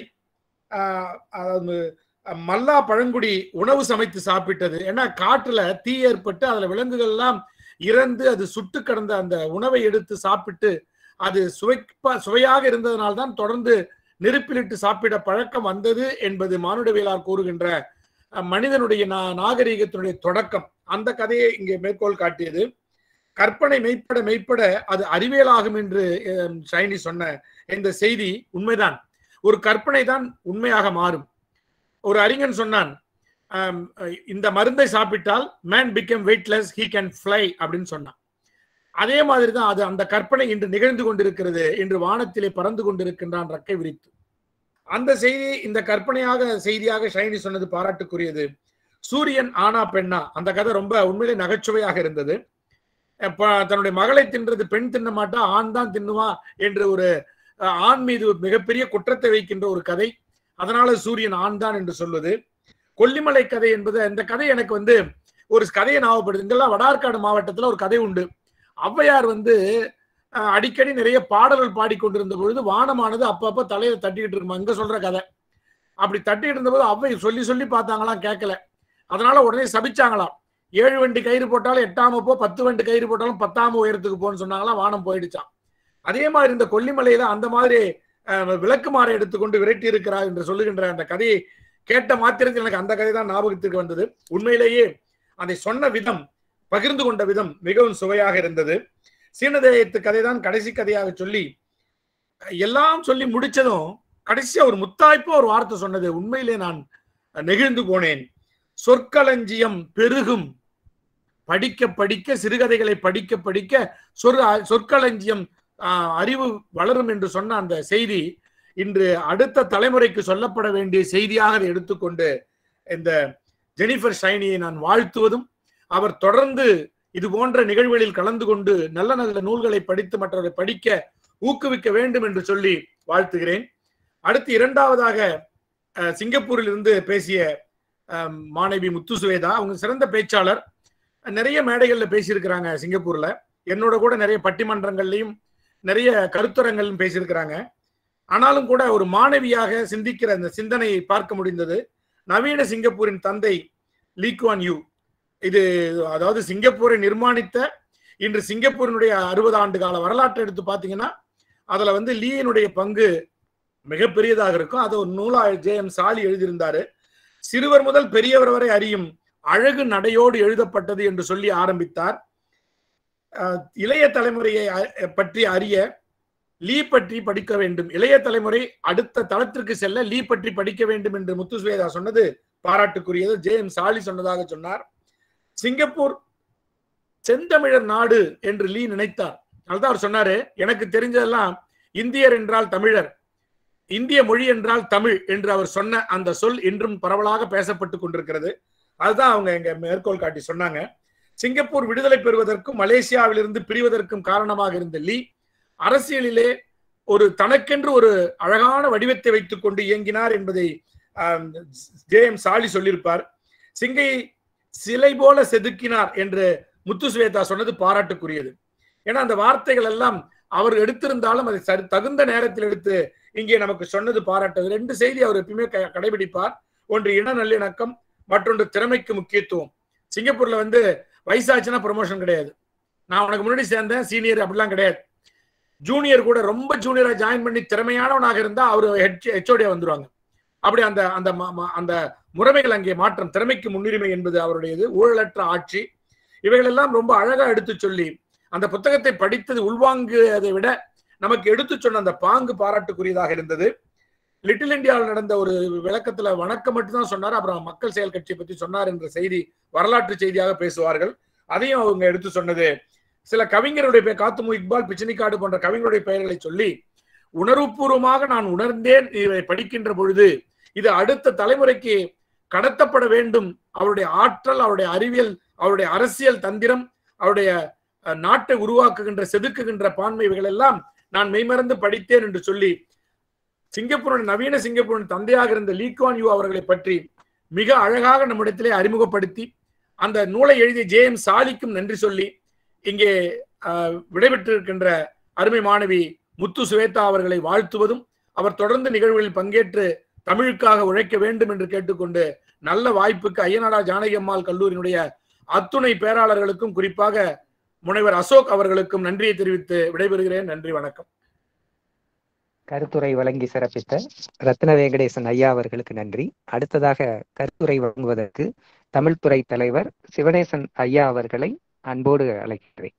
மல்லா பழங்குடி உணவு சமைத்து சாப்பிட்டது ஏன்னா காட்டுல தீ ஏற்பட்டு அதுல விலங்குகள் எல்லாம் இறந்து அது சுட்டு கடந்த அந்த உணவை எடுத்து சாப்பிட்டு அது சுவைப்பா சுவையாக இருந்ததனால்தான் தொடர்ந்து நெருப்பிலிட்டு சாப்பிட பழக்கம் வந்தது என்பது மானுடவியலார் கூறுகின்ற மனிதனுடைய நாகரீகத்தினுடைய தொடக்கம் அந்த கதையை இங்கே மேற்கோள் காட்டியது கற்பனை மெய்ப்பட மெய்ப்பட அது அறிவியலாகும் என்று ஷைனி சொன்ன இந்த செய்தி உண்மைதான் ஒரு கற்பனை தான் உண்மையாக மாறும் ஒரு அறிஞன் சொன்னான் இந்த மருந்தை சாப்பிட்டால் man become weightless he can fly அப்படின்னு சொன்னான் அதே மாதிரி தான் அது அந்த கற்பனை இன்று நிகழ்ந்து கொண்டிருக்கிறது இன்று வானத்திலே பறந்து கொண்டிருக்கின்றான் ரக்கை விரித்து அந்த செய்தி இந்த கற்பனையாக செய்தியாக ஷைனி சொன்னது பாராட்டுக்குரியது சூரியன் ஆனா பெண்ணா அந்த கதை ரொம்ப உண்மையிலே நகைச்சுவையாக இருந்தது தன்னுடைய மகளை தின்றது பெண் தின்ன மாட்டா ஆண் தான் தின்னுவா என்று ஒரு ஆண் மீது மிகப்பெரிய குற்றத்தை வைக்கின்ற ஒரு கதை அதனால சூரியன் ஆண் தான் என்று சொல்வது கொல்லிமலை கதை என்பது இந்த கதை எனக்கு வந்து ஒரு கதையை ஞாபகப்படுது இங்கெல்லாம் வடார்காடு மாவட்டத்துல ஒரு கதை உண்டு ஔவையார் வந்து அடிக்கடி நிறைய பாடல்கள் பாடிக்கொண்டிருந்த பொழுது வானமானது அப்பப்ப தலையில தட்டிக்கிட்டு இருக்குமா இங்க சொல்ற கதை அப்படி தட்டிக்கிட்டு இருந்தபோது அவ்வை சொல்லி சொல்லி பார்த்தாங்களாம் கேட்கல அதனால உடனே சபிச்சாங்களாம் ஏழு வண்டி கயிறு போட்டாலும் எட்டாம போ பத்து வண்டி கயிறு போட்டாலும் பத்தாம உயரத்துக்கு போன்னு சொன்னாங்களாம் வானம் போயிடுச்சான் அதே மாதிரி இந்த கொல்லிமலையில அந்த மாதிரி விளக்குமாறை எடுத்துக்கொண்டு விரட்டி இருக்கிறார் என்று சொல்லுகின்ற அந்த கதையை கேட்ட மாத்திரத்தில் எனக்கு அந்த கதை தான் ஞாபகத்திற்கு வந்தது உண்மையிலேயே அதை சொன்ன விதம் பகிர்ந்து கொண்ட விதம் மிகவும் சுவையாக இருந்தது சீனதேயத்து கதை தான் கடைசி கதையாக சொல்லி எல்லாம் சொல்லி முடிச்சதும் கடைசியா ஒரு முத்தாய்ப்பா ஒரு வார்த்தை சொன்னது உண்மையிலே நான் நெகிழ்ந்து போனேன் சொற்களஞ்சியம் பெருகும் படிக்க படிக்க சிறுகதைகளை படிக்க படிக்க சொற் சொற்களஞ்சியம் ஆஹ், அறிவு வளரும் என்று சொன்ன அந்த செய்தி இன்று அடுத்த தலைமுறைக்கு சொல்லப்பட வேண்டிய செய்தியாக அதை எடுத்துக்கொண்டு இந்த ஜெனிஃபர் ஷைனியை நான் வாழ்த்துவதும் அவர் தொடர்ந்து இது போன்ற நிகழ்வுகளில் கலந்து கொண்டு நல்ல நல்ல நூல்களை படித்து மற்றவர்களை படிக்க ஊக்குவிக்க வேண்டும் என்று சொல்லி வாழ்த்துகிறேன் அடுத்து இரண்டாவதாக அஹ், சிங்கப்பூரில் இருந்து பேசிய அஹ், மாணவி முத்து சுவேதா அவங்க சிறந்த பேச்சாளர் நிறைய மேடைகள்ல பேசியிருக்கிறாங்க சிங்கப்பூர்ல என்னோட கூட நிறைய பட்டிமன்றங்கள்லையும் நிறைய கருத்தரங்கள்லையும் பேசியிருக்கிறாங்க ஆனாலும் கூட ஒரு மாணவியாக சிந்திக்கிற அந்த சிந்தனையை பார்க்க முடிந்தது நவீன சிங்கப்பூரின் தந்தை லீக்வான் யூ இது அதாவது சிங்கப்பூரை நிர்மாணித்த இன்று சிங்கப்பூரினுடைய அறுபது ஆண்டு கால வரலாற்றை எடுத்து பார்த்தீங்கன்னா அதுல வந்து லீயினுடைய பங்கு மிகப்பெரியதாக இருக்கும் அது ஒரு நூலா ஜே எம் சாலி எழுதியிருந்தாரு சிறுவர் முதல் பெரியவர் வரை அறியும் அழகு நடையோடு எழுதப்பட்டது என்று சொல்லி ஆரம்பித்தார் அஹ் இளைய தலைமுறையை அ- பற்றி அறிய லீ பற்றி படிக்க வேண்டும் இளைய தலைமுறை அடுத்த தளத்திற்கு செல்ல லீ பற்றி படிக்க வேண்டும் என்று முத்துசுவேதா சொன்னது பாராட்டுக்குரியது ஜே எம் சாலி சொன்னதாக சொன்னார் சிங்கப்பூர் செந்தமிழர் நாடு என்று லீ நினைத்தார் அதுதான் அவர் சொன்னாரு எனக்கு தெரிஞ்சதெல்லாம் இந்தியர் என்றால் தமிழர் இந்திய மொழி என்றால் தமிழ் என்று அவர் சொன்ன அந்த சொல் இன்றும் பரவலாக பேசப்பட்டு கொண்டிருக்கிறது அதுதான் அவங்க எங்க மேற்கோள் காட்டி சொன்னாங்க சிங்கப்பூர் விடுதலை பெறுவதற்கும் மலேசியாவிலிருந்து பிரிவதற்கும் காரணமாக இருந்த லீ அரசியலிலே ஒரு தனக்கென்று ஒரு அழகான வடிவத்தை வைத்துக் கொண்டு இயங்கினார் என்பதை ஜே எம் சாலி சொல்லியிருப்பார் சிங்கை சிலை போல செதுக்கினார் என்று முத்துசுவேதா சொன்னது பாராட்டுக்குரியது ஏன்னா அந்த வார்த்தைகள் எல்லாம் அவர் எடுத்திருந்தாலும் அதை சரி தகுந்த நேரத்தில் எடுத்து இங்கே நமக்கு சொன்னது பாராட்டது ரெண்டு செய்தி அவர் எப்பயுமே க- கடைபிடிப்பார் ஒன்று இன நல்லிணக்கம் மற்றொன்று திறமைக்கு முக்கியத்துவம் சிங்கப்பூர்ல வந்து வயசாச்சுன்னா ப்ரொமோஷன் கிடையாது நான் உனக்கு முன்னாடி சேர்ந்தேன் சீனியர் அப்படிலாம் கிடையாது ஜூனியர் கூட ரொம்ப ஜூனியரா ஜாயின் பண்ணி திறமையானவனாக இருந்தா அவர் ஹெச்ஓடியா வந்துருவாங்க அப்படி அந்த அந்த ம- ம- அந்த முறைமைகள் அங்கே மாற்றம் திறமைக்கு முன்னுரிமை என்பது அவருடையது ஊழலற்ற ஆட்சி இவைகளெல்லாம் ரொம்ப அழகா எடுத்து சொல்லி அந்த புத்தகத்தை படித்தது உள்வாங்கியதை விட நமக்கு எடுத்து சொன்ன அந்த பாங்கு பாராட்டுக்குரியதாக இருந்தது லிட்டில் இந்தியாவில் நடந்த ஒரு விளக்கத்துல வணக்கம் மட்டும்தான் சொன்னார் அப்புறம் மக்கள் செயல் கட்சியை பத்தி சொன்னார் என்ற செய்தி வரலாற்று செய்தியாக பேசுவார்கள் அதையும் அவங்க எடுத்து சொன்னது சில கவிஞருடைய பெயர் காத்துமு இக்பால் பிச்சனிக்காடு போன்ற கவிஞருடைய பெயர்களை சொல்லி உணர்வுபூர்வமாக நான் உணர்ந்தேன் இதை படிக்கின்ற பொழுது இது அடுத்த தலைமுறைக்கு கடத்தப்பட வேண்டும் அவருடைய ஆற்றல் அவருடைய அறிவியல் அவருடைய அரசியல் தந்திரம் அவருடைய அஹ், நாட்டை உருவாக்குகின்ற செதுக்குகின்ற பான்மை இவைகள் எல்லாம் நான் மெய்மறந்து படித்தேன் என்று சொல்லி சிங்கப்பூரின் நவீன சிங்கப்பூரின் தந்தையாக இருந்த லீக்வான் யூ அவர்களை பற்றி மிக அழகாக நம்மிடத்திலே அறிமுகப்படுத்தி அந்த நூலை எழுதிய ஜே எம் சாலிக்கும் நன்றி சொல்லி இங்கே ஆஹ், விடைபெற்றிருக்கின்ற அருமை மாணவி முத்து சுவேதா அவர்களை வாழ்த்துவதும் அவர் தொடர்ந்து நிகழ்வுகளில் பங்கேற்று தமிழுக்காக உழைக்க வேண்டும் என்று கேட்டுக்கொண்டு நல்ல வாய்ப்புக்கு ஐயனாடா ஜானகி அம்மாள் கல்லூரியினுடைய அத்துணை பேராளர்களுக்கும் குறிப்பாக முனைவர் அசோக் அவர்களுக்கும் நன்றியை தெரிவித்து விடைபெறுகிறேன் நன்றி வணக்கம் கருத்துரை வழங்கி சிறப்பித்த ரத்ன வெங்கடேசன் ஐயா அவர்களுக்கு நன்றி அடுத்ததாக கருத்துரை வழங்குவதற்கு தமிழ்துறை தலைவர் சிவனேசன் ஐயா அவர்களை அன்போடு அழைக்கிறேன்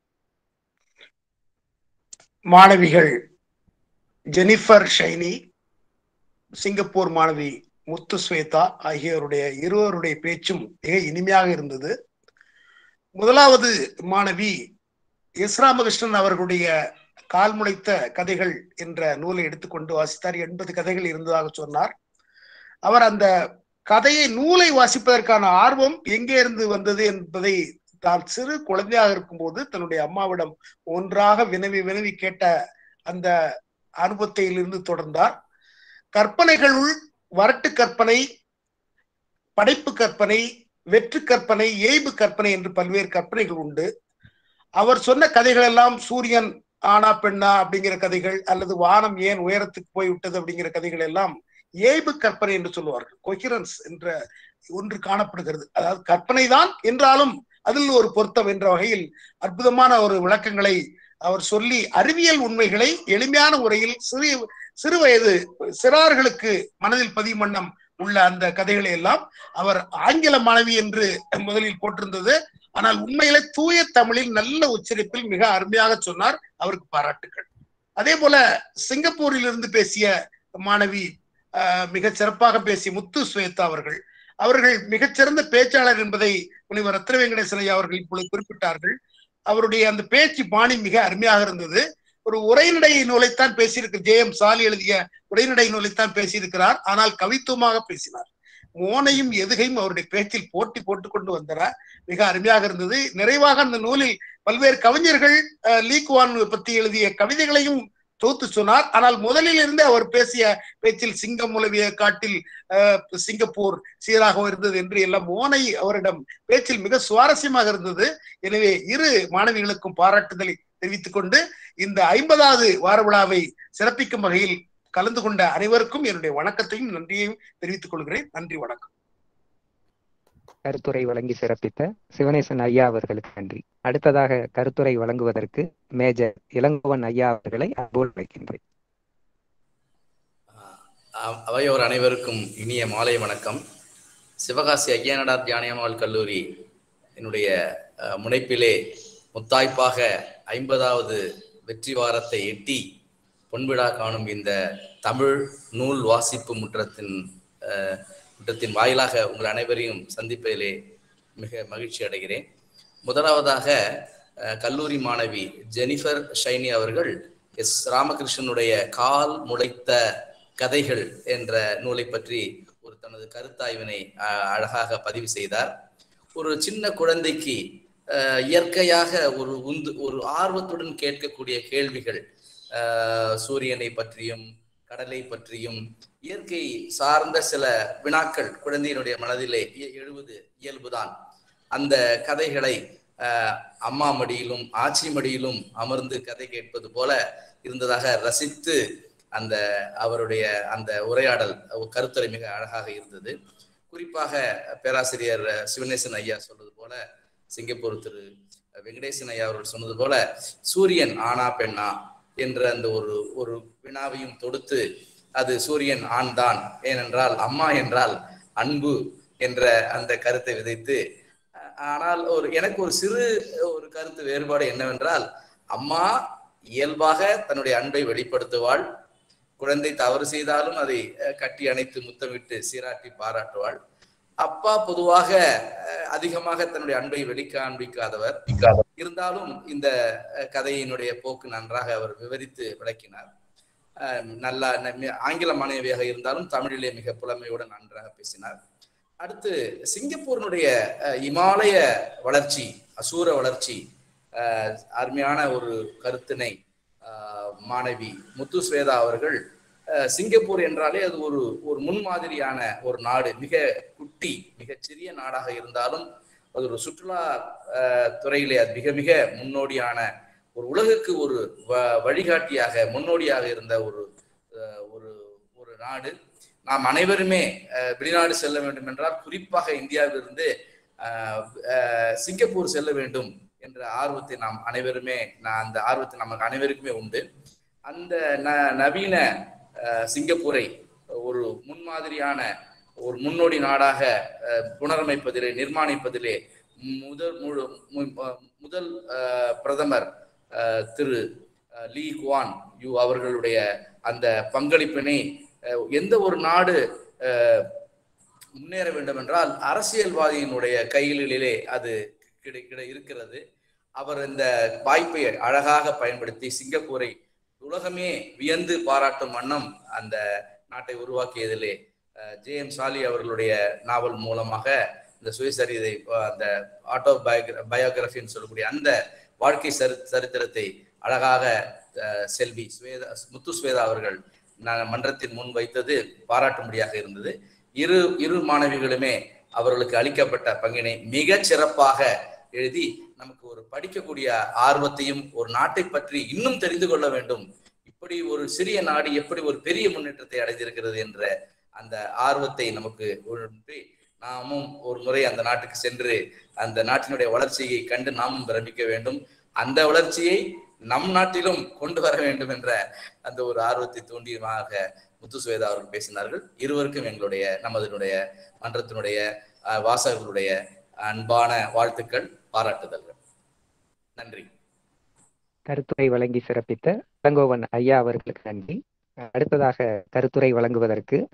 மாணவிகள் ஜெனிஃபர் ஷைனி சிங்கப்பூர் மாணவி முத்து ஸ்வேதா ஆகியோருடைய இருவருடைய பேச்சும் மிக இனிமையாக இருந்தது முதலாவது மாணவி எஸ் ராமகிருஷ்ணன் அவர்களுடைய கால் முளைத்த கதைகள் என்ற நூலை எடுத்துக்கொண்டு வாசித்தார் எண்பது கதைகள் இருந்ததாக சொன்னார் அவர் அந்த கதையை நூலை வாசிப்பதற்கான ஆர்வம் எங்கே இருந்து வந்தது என்பதை தான் சிறு குழந்தையாக இருக்கும்போது தன்னுடைய அம்மாவிடம் ஒன்றாக வினவி வினவி கேட்ட அந்த அனுபவத்திலிருந்து தொடர்ந்தார் கற்பனைகளுள் வரட்டு கற்பனை படைப்பு கற்பனை வெற்று கற்பனை ஏய்பு கற்பனை என்று பல்வேறு கற்பனைகள் உண்டு அவர் சொன்ன கதைகள் எல்லாம் சூரியன் ஆனா பெண்ணா அப்படிங்கிற கதைகள் அல்லது வானம் ஏன் உயரத்துக்கு போய் விட்டது அப்படிங்கிற கதைகள் எல்லாம் ஏய்பு கற்பனை என்று சொல்லுவார்கள் கொஹிரன்ஸ் என்ற ஒன்று காணப்படுகிறது அதாவது கற்பனை தான் என்றாலும் அதில் ஒரு பொருத்தம் என்ற வகையில் அற்புதமான ஒரு விளக்கங்களை அவர் சொல்லி அறிவியல் உண்மைகளை எளிமையான முறையில் சிறு சிறு வயது சிறார்களுக்கு மனதில் பதியும் வண்ணம் உள்ள அந்த கதைகளை எல்லாம் அவர் ஆங்கில மாணவி என்று முதலில் போட்டிருந்தது ஆனால் உண்மையில தூய தமிழில் நல்ல உச்சரிப்பில் மிக அருமையாக சொன்னார் அவருக்கு பாராட்டுகள் அதே போல சிங்கப்பூரில் இருந்து பேசிய மாணவி மிக சிறப்பாக பேசிய முத்து ஸ்வேதா அவர்கள் அவர்கள் மிகச்சிறந்த பேச்சாளர் என்பதை முனைவர் ரத்ன வெங்கடேசன் ஐயா அவர்கள் இப்பொழுது குறிப்பிட்டார்கள் அவருடைய அந்த பேச்சு பாணி மிக அருமையாக இருந்தது ஒரு உரைநடை நூலைத்தான் பேசியிருக்க ஜே எம் சாலி எழுதிய உரைநடை நூலைத்தான் பேசியிருக்கிறார் ஆனால் கவித்துவமாக பேசினார் மோனையும் எதுகையும் அவருடைய பேச்சில் போட்டி போட்டுக் கொண்டு வந்தார் மிக அருமையாக இருந்தது நிறைவாக அந்த நூலில் பல்வேறு கவிஞர்கள் லீக்வான் பற்றி எழுதிய கவிதைகளையும் தொகுத்து சொன்னார் ஆனால் முதலில் இருந்து அவர் பேசிய பேச்சில் சிங்கம் உலவிய காட்டில் சிங்கப்பூர் சீராக இருந்தது என்று எல்லாம் மோனை அவரிடம் பேச்சில் மிக சுவாரஸ்யமாக இருந்தது எனவே இரு மாணவிகளுக்கும் பாராட்டுதலை தெரிவித்துக் கொண்டு இந்த ஐம்பதாவது வார விழாவை சிறப்பிக்கும் வகையில் கலந்து கொண்ட அனைவருக்கும் என்னுடைய வணக்கத்தையும் நன்றியையும் தெரிவித்துக் கொள்கிறேன் நன்றி வணக்கம் கருத்துரை வழங்கி சிறப்பித்த சிவனேசன் ஐயா அவர்களுக்கு நன்றி அடுத்ததாக கருத்துரை வழங்குவதற்கு மேஜர் இளங்கோவன் ஐயா அவர்களை அன்போடு வைக்கின்றேன் அவையோர் அனைவருக்கும் இனிய மாலை வணக்கம் சிவகாசி ஐயனடார் தியானியம்மாள் கல்லூரி என்னுடைய முனைப்பிலே முத்தாய்ப்பாக ஐம்பதாவது வெற்றி வாரத்தை எட்டி பொன்விழா காணும் இந்த தமிழ் நூல் வாசிப்பு முற்றத்தின் முற்றத்தின் வாயிலாக உங்கள் அனைவரையும் சந்திப்பதிலே மிக மகிழ்ச்சி அடைகிறேன் முதலாவதாக கல்லூரி மாணவி ஜெனிஃபர் ஷைனி அவர்கள் எஸ் ராமகிருஷ்ணனுடைய கால் முளைத்த கதைகள் என்ற நூலை பற்றி ஒரு தனது கருத்தாய்வினை அழகாக பதிவு செய்தார் ஒரு சின்ன குழந்தைக்கு இயற்கையாக ஒரு உந்து ஒரு ஆர்வத்துடன் கேட்கக்கூடிய கேள்விகள் சூரியனை பற்றியும் கடலை பற்றியும் இயற்கை சார்ந்த சில வினாக்கள் குழந்தையினுடைய மனதிலே எழுவது இயல்புதான் அந்த கதைகளை அம்மா மடியிலும் ஆச்சி மடியிலும் அமர்ந்து கதை கேட்பது போல இருந்ததாக ரசித்து அந்த அவருடைய அந்த உரையாடல் கருத்துரை மிக அழகாக இருந்தது குறிப்பாக பேராசிரியர் சிவனேசன் ஐயா சொன்னது போல சிங்கப்பூர் திரு வெங்கடேசன் ஐயா அவர்கள் சொன்னது போல சூரியன் ஆனா பெண்ணா என்ற அந்த ஒரு ஒரு வினாவையும் தொடுத்து அது சூரியன் ஆண் தான் ஏனென்றால் அம்மா என்றால் அன்பு என்ற அந்த கருத்தை விதைத்து ஆனால் ஒரு எனக்கு ஒரு சிறு ஒரு கருத்து வேறுபாடு என்னவென்றால் அம்மா இயல்பாக தன்னுடைய அன்பை வெளிப்படுத்துவாள் குழந்தை தவறு செய்தாலும் அதை கட்டி அணைத்து முத்தமிட்டு சீராட்டி பாராட்டுவாள் அப்பா பொதுவாக அதிகமாக தன்னுடைய அன்பை வெளிக்காண்பிக்காதவர் இருந்தாலும் இந்த கதையினுடைய போக்கு நன்றாக அவர் விவரித்து விளக்கினார் நல்ல ஆங்கில மாணவியாக இருந்தாலும் தமிழிலே மிக புலமையுடன் நன்றாக பேசினார் அடுத்து சிங்கப்பூரினுடைய இமாலய வளர்ச்சி அசூர வளர்ச்சி அருமையான ஒரு கருத்தினை மாணவி முத்து ஸ்வேதா அவர்கள் சிங்கப்பூர் என்றாலே அது ஒரு ஒரு முன்மாதிரியான ஒரு நாடு மிக குட்டி மிக சிறிய நாடாக இருந்தாலும் அது ஒரு சுற்றுலா துறையிலே அது மிக மிக முன்னோடியான ஒரு உலகுக்கு ஒரு வழிகாட்டியாக முன்னோடியாக இருந்த ஒரு ஒரு ஒரு நாடு நாம் அனைவருமே வெளிநாடு செல்ல வேண்டும் என்றால் குறிப்பாக இந்தியாவிலிருந்து சிங்கப்பூர் செல்ல வேண்டும் என்ற ஆர்வத்தை நாம் அனைவருமே நான் அந்த ஆர்வத்தை நமக்கு அனைவருக்குமே உண்டு அந்த ந நவீன சிங்கப்பூரை ஒரு முன்மாதிரியான ஒரு முன்னோடி நாடாக புனரமைப்பதிலே நிர்மாணிப்பதிலே முதல் முழு முதல் பிரதமர் திரு லீ குவான் யூ அவர்களுடைய அந்த பங்களிப்பினை எந்த ஒரு நாடு முன்னேற வேண்டும் என்றால் அரசியல்வாதியினுடைய கைகளிலே அது கிடை கிடை இருக்கிறது அவர் இந்த வாய்ப்பை அழகாக பயன்படுத்தி சிங்கப்பூரை உலகமே வியந்து பாராட்டும் வண்ணம் அந்த நாட்டை உருவாக்கியதிலே ஜே எம் சாலி அவர்களுடைய நாவல் மூலமாக இந்த சுயசரிதை அந்த ஆட்டோ பயோகிர பயோகிராஃபின்னு சொல்லக்கூடிய அந்த வாழ்க்கை சரி சரித்திரத்தை அழகாக செல்வி ஸ்வேதா முத்து ஸ்வேதா அவர்கள் மன்றத்தின் முன் வைத்தது பாராட்டும்படியாக இருந்தது இரு இரு மாணவிகளுமே அவர்களுக்கு அளிக்கப்பட்ட பங்கினை மிக சிறப்பாக எழுதி நமக்கு ஒரு படிக்கக்கூடிய ஆர்வத்தையும் ஒரு நாட்டை பற்றி இன்னும் தெரிந்து கொள்ள வேண்டும் இப்படி ஒரு சிறிய நாடு எப்படி ஒரு பெரிய முன்னேற்றத்தை அடைந்திருக்கிறது என்ற அந்த ஆர்வத்தை நமக்கு ஒன்றி நாமும் ஒரு முறை அந்த நாட்டுக்கு சென்று அந்த நாட்டினுடைய வளர்ச்சியை கண்டு நாமும் பிரமிக்க வேண்டும் அந்த வளர்ச்சியை நம் நாட்டிலும் கொண்டு வர வேண்டும் என்ற அந்த ஒரு ஆர்வத்தை தூண்டியமாக முத்துசுவேதா அவர்கள் பேசினார்கள் இருவருக்கும் எங்களுடைய நமதனுடைய மன்றத்தினுடைய வாசகர்களுடைய அன்பான வாழ்த்துக்கள் பாராட்டுதல்கள் நன்றி கருத்துரை வழங்கி சிறப்பித்த இளங்கோவன் ஐயா அவர்களுக்கு நன்றி அடுத்ததாக கருத்துரை வழங்குவதற்கு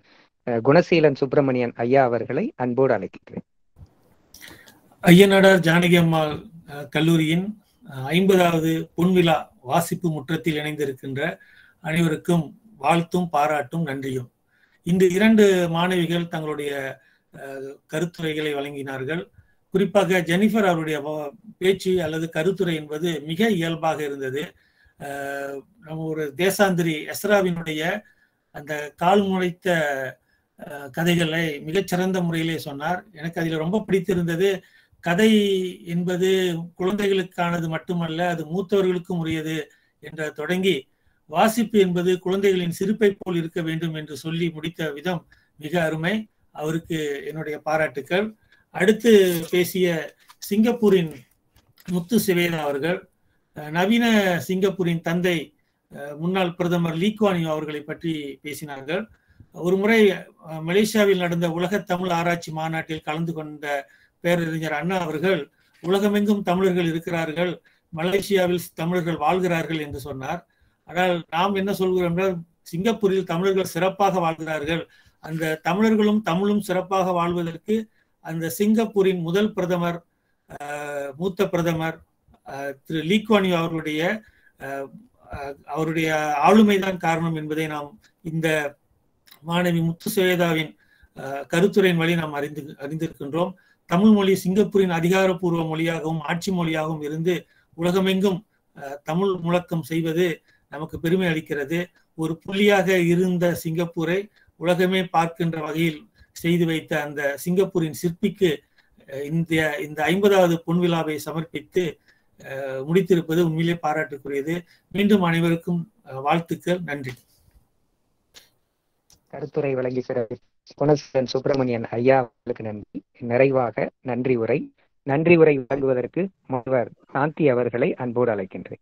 அஹ், குணசீலன் சுப்பிரமணியன் ஐயா அவர்களை அன்போடு அழைக்கின்றேன் ஐயனடார் ஜானகி அம்மாள் அஹ், கல்லூரியின் அஹ், ஐம்பதாவது பொன்விழா வாசிப்பு முற்றத்தில் இணைந்திருக்கின்ற அனைவருக்கும் வாழ்த்தும் பாராட்டும் நன்றியும் இன்று இரண்டு மாணவிகள் தங்களுடைய அஹ், கருத்துரைகளை வழங்கினார்கள் குறிப்பாக ஜெனிஃபர் அவருடைய வ- பேச்சு அல்லது கருத்துரை என்பது மிக இயல்பாக இருந்தது அஹ், நம்ம ஒரு தேசாந்திரி எஸ்ராவினுடைய அந்த கால் முளைத்த அஹ், கதைகளை மிகச்சிறந்த முறையிலே சொன்னார் எனக்கு அதில் ரொம்ப பிடித்திருந்தது கதை என்பது குழந்தைகளுக்கானது மட்டுமல்ல அது மூத்தவர்களுக்கும் உரியது என்ற தொடங்கி வாசிப்பு என்பது குழந்தைகளின் சிரிப்பை போல் இருக்க வேண்டும் என்று சொல்லி முடித்த விதம் மிக அருமை அவருக்கு என்னுடைய பாராட்டுக்கள் அடுத்து பேசிய சிங்கப்பூரின் முத்து சிவேதா அவர்கள் அஹ், நவீன சிங்கப்பூரின் தந்தை அஹ், முன்னாள் பிரதமர் லீக்வானியோ அவர்களை பற்றி பேசினார்கள் ஒரு முறை அஹ், மலேசியாவில் நடந்த உலக தமிழ் ஆராய்ச்சி மாநாட்டில் கலந்து கொண்ட பேரறிஞர் அண்ணா அவர்கள் உலகமெங்கும் தமிழர்கள் இருக்கிறார்கள் மலேசியாவில் தமிழர்கள் வாழ்கிறார்கள் என்று சொன்னார் ஆனால் நாம் என்ன சொல்கிறோம் என்றால் சிங்கப்பூரில் தமிழர்கள் சிறப்பாக வாழ்கிறார்கள் அந்த தமிழர்களும் தமிழும் சிறப்பாக வாழ்வதற்கு அந்த சிங்கப்பூரின் முதல் பிரதமர் அஹ், மூத்த பிரதமர் அஹ், திரு லீக்வானியோ அவர்களுடைய அஹ், அஹ், அவருடைய ஆளுமைதான் காரணம் என்பதை நாம் இந்த மாணவி முத்து சுவேதாவின் அஹ், கருத்துரையின் வழி நாம் அறிந்து அறிந்திருக்கின்றோம் தமிழ் மொழி சிங்கப்பூரின் அதிகாரப்பூர்வ மொழியாகவும் ஆட்சி மொழியாகவும் இருந்து உலகமெங்கும் அஹ், தமிழ் முழக்கம் செய்வது நமக்கு பெருமை அளிக்கிறது ஒரு புள்ளியாக இருந்த சிங்கப்பூரை உலகமே பார்க்கின்ற வகையில் செய்து வைத்த அந்த சிங்கப்பூரின் சிற்பிக்கு அஹ், இந்த இந்த ஐம்பதாவது பொன்விழாவை சமர்ப்பித்து அஹ், முடித்திருப்பது உண்மையிலே பாராட்டுக்குரியது மீண்டும் அனைவருக்கும் அஹ், வாழ்த்துக்கள் நன்றி கருத்துரை வழங்கி சிறப்பு குணசீலன் சுப்பிரமணியன் ஐயா அவர்களுக்கு நன்றி நிறைவாக நன்றி உரை நன்றி உரை வழங்குவதற்கு முனைவர் சாந்தி அவர்களை அன்போடு அழைக்கின்றேன்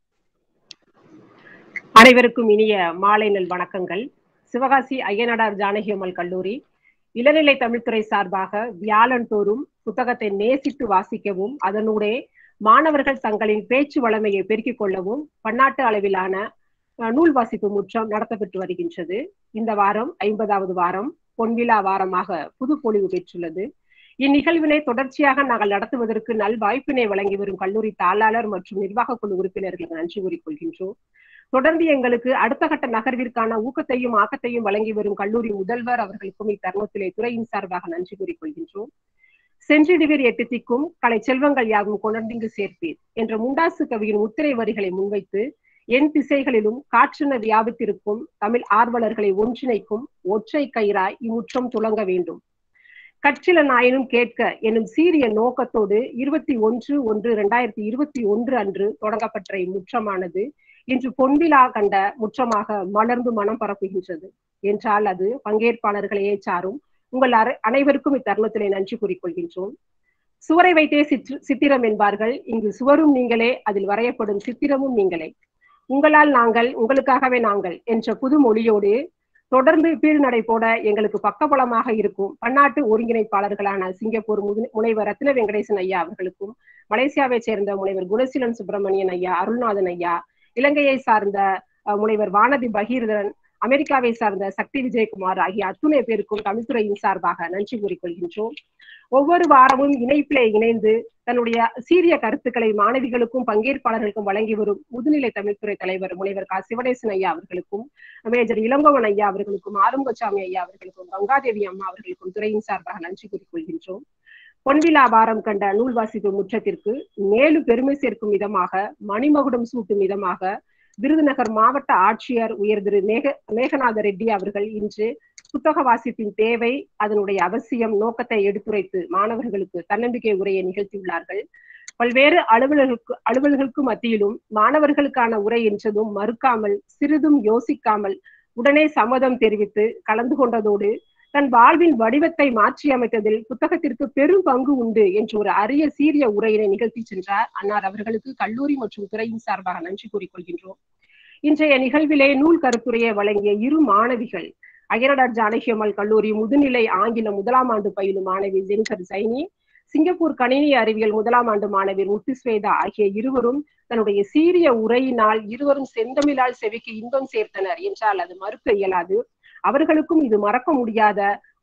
அனைவருக்கும் இனிய மாலை நல் வணக்கங்கள் சிவகாசி ஐயனாடார் ஜானகி அம்மாள் கல்லூரி இளநிலை தமிழ்துறை சார்பாக வியாழந்தோறும் புத்தகத்தை நேசித்து வாசிக்கவும் அதனூடே மாணவர்கள் தங்களின் பேச்சு வளமையை பெருக்கிக் கொள்ளவும் பன்னாட்டு அளவிலான அஹ், நூல் வாசிப்பு முற்றம் நடத்தப்பட்டு வருகின்றது இந்த வாரம் ஐம்பதாவது வாரம் பொன்விழா வாரமாக புது பொலிவு பெற்றுள்ளது இந்நிகழ்வினை தொடர்ச்சியாக நாங்கள் நடத்துவதற்கு நல் வாய்ப்பினை வழங்கி வரும் கல்லூரி தாளாளர் மற்றும் நிர்வாக குழு உறுப்பினர்களுக்கு நன்றி கூறிக்கொள்கின்றோம் தொடர்ந்து எங்களுக்கு அடுத்த கட்ட நகர்விற்கான ஊக்கத்தையும் ஆக்கத்தையும் வழங்கி வரும் கல்லூரி முதல்வர் அவர்களுக்கும் இத்தருணத்திலே துறையின் சார்பாக நன்றி கூறிக்கொள்கின்றோம் சென்றிடுவீர் எட்டு திக்கும் கலை செல்வங்கள் யாவும் கொணர்ந்திங்கு சேர்ப்பீர் என்ற முண்டாசு கவியின் முத்திரை வரிகளை முன்வைத்து என் திசைகளிலும் காற்றென வியாபித்திருக்கும் தமிழ் ஆர்வலர்களை ஒன்றிணைக்கும் ஒற்றை கயிறாய் இம்முற்றம் துளங்க வேண்டும் கற்றில நாயினும் கேட்க எனும் சீரிய நோக்கத்தோடு இருபத்தி ஒன்று ஒன்று இரண்டாயிரத்தி இருபத்தி ஒன்று அன்று தொடங்கப்பட்ட இம்முற்றமானது இன்று பொன்விழா கண்ட முற்றமாக மலர்ந்து மனம் பரப்புகின்றது என்றால் அது பங்கேற்பாளர்களையே சாரும் உங்கள் அரை- அனைவருக்கும் இத்தருணத்திலே நன்றி கூறிக்கொள்கின்றோம் சுவரை வைத்தே சிற்று சித்திரம் என்பார்கள் இங்கு சுவரும் நீங்களே அதில் வரையப்படும் சித்திரமும் நீங்களே உங்களால் நாங்கள் உங்களுக்காகவே நாங்கள் என்ற புது மொழியோடு தொடர்ந்து பீழ்நடை போட எங்களுக்கு பக்கபலமாக இருக்கும் பன்னாட்டு ஒருங்கிணைப்பாளர்களான சிங்கப்பூர் முது- முனைவர் ரத்ன வெங்கடேசன் ஐயா அவர்களுக்கும் மலேசியாவை சேர்ந்த முனைவர் குணசீலன் சுப்பிரமணியன் ஐயா அருள்நாதன் ஐயா இலங்கையை சார்ந்த அஹ், முனைவர் வானதி பகீரதன் அமெரிக்காவை சார்ந்த சக்தி விஜயகுமார் ஆகிய அத்துணை பேருக்கும் தமிழ்துறையின் சார்பாக நன்றி கூறிக்கொள்கின்றோம் ஒவ்வொரு வாரமும் இணைப்பிலே இணைந்து தன்னுடைய சீரிய கருத்துக்களை மாணவிகளுக்கும் பங்கேற்பாளர்களுக்கும் வழங்கி வரும் முதுநிலை தமிழ்துறை தலைவர் முனைவர் கா சிவனேசன் ஐயா அவர்களுக்கும் மேஜர் இளங்கோவன் ஐயா அவர்களுக்கும் ஆறுமுகசாமி ஐயா அவர்களுக்கும் கங்காதேவி அம்மா அவர்களுக்கும் துறையின் சார்பாக நன்றி கூறிக்கொள்கின்றோம் பொன்விழா வாரம் கண்ட நூல் வாசிப்பு முற்றத்திற்கு மேலும் பெருமை சேர்க்கும் விதமாக மணிமகுடம் சூட்டும் விதமாக விருதுநகர் மாவட்ட ஆட்சியர் உயர் திரு மேக மேகநாத ரெட்டி அவர்கள் இன்று புத்தக வாசிப்பின் தேவை அதனுடைய அவசியம் நோக்கத்தை எடுத்துரைத்து மாணவர்களுக்கு தன்னம்பிக்கை உரையை நிகழ்த்தியுள்ளார்கள் பல்வேறு அலுவலர்களுக்கு அலுவல்களுக்கு மத்தியிலும் மாணவர்களுக்கான உரை என்றதும் மறுக்காமல் சிறிதும் யோசிக்காமல் உடனே சம்மதம் தெரிவித்து கலந்து கொண்டதோடு தன் வாழ்வின் வடிவத்தை மாற்றி அமைத்ததில் புத்தகத்திற்கு பெரும் பங்கு உண்டு என்று ஒரு அரிய சீரிய உரையினை நிகழ்த்தி சென்றார் அன்னார் அவர்களுக்கு கல்லூரி மற்றும் துறையின் சார்பாக நன்றி கூறிக்கொள்கின்றோம் இன்றைய நிகழ்விலே நூல் கருத்துரையை வழங்கிய இரு மாணவிகள் அயனடார் ஜானகி அம்மாள் கல்லூரி முதுநிலை ஆங்கில முதலாம் ஆண்டு பயிலும் மாணவி ஜெனிஃபர் சைனி சிங்கப்பூர் கணினி அறிவியல் முதலாம் ஆண்டு மாணவி முத்துஸ்வேதா ஆகிய இருவரும் தன்னுடைய சீரிய உரையினால் இருவரும் செந்தமிழால் செவிக்கு இன்பம் சேர்த்தனர் என்றால் அது மறுக்க இயலாது அவர்களுக்கும் இது மறக்க முடியாத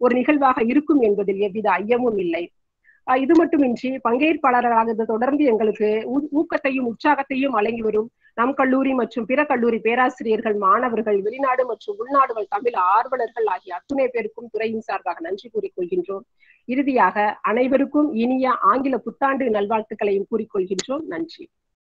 ஒரு நிகழ்வாக இருக்கும் என்பதில் எவ்வித ஐயமும் இல்லை அஹ் இது மட்டுமின்றி பங்கேற்பாளர்களாக இது தொடர்ந்து எங்களுக்கு ஊ- ஊக்கத்தையும் உற்சாகத்தையும் வழங்கி வரும் நம் கல்லூரி மற்றும் பிற கல்லூரி பேராசிரியர்கள் மாணவர்கள் வெளிநாடு மற்றும் உள்நாடுகள் தமிழ் ஆர்வலர்கள் ஆகிய அத்துணை பேருக்கும் துறையின் சார்பாக நன்றி கூறிக்கொள்கின்றோம் இறுதியாக அனைவருக்கும் இனிய ஆங்கில புத்தாண்டு நல்வாழ்த்துக்களையும் கூறிக்கொள்கின்றோம் நன்றி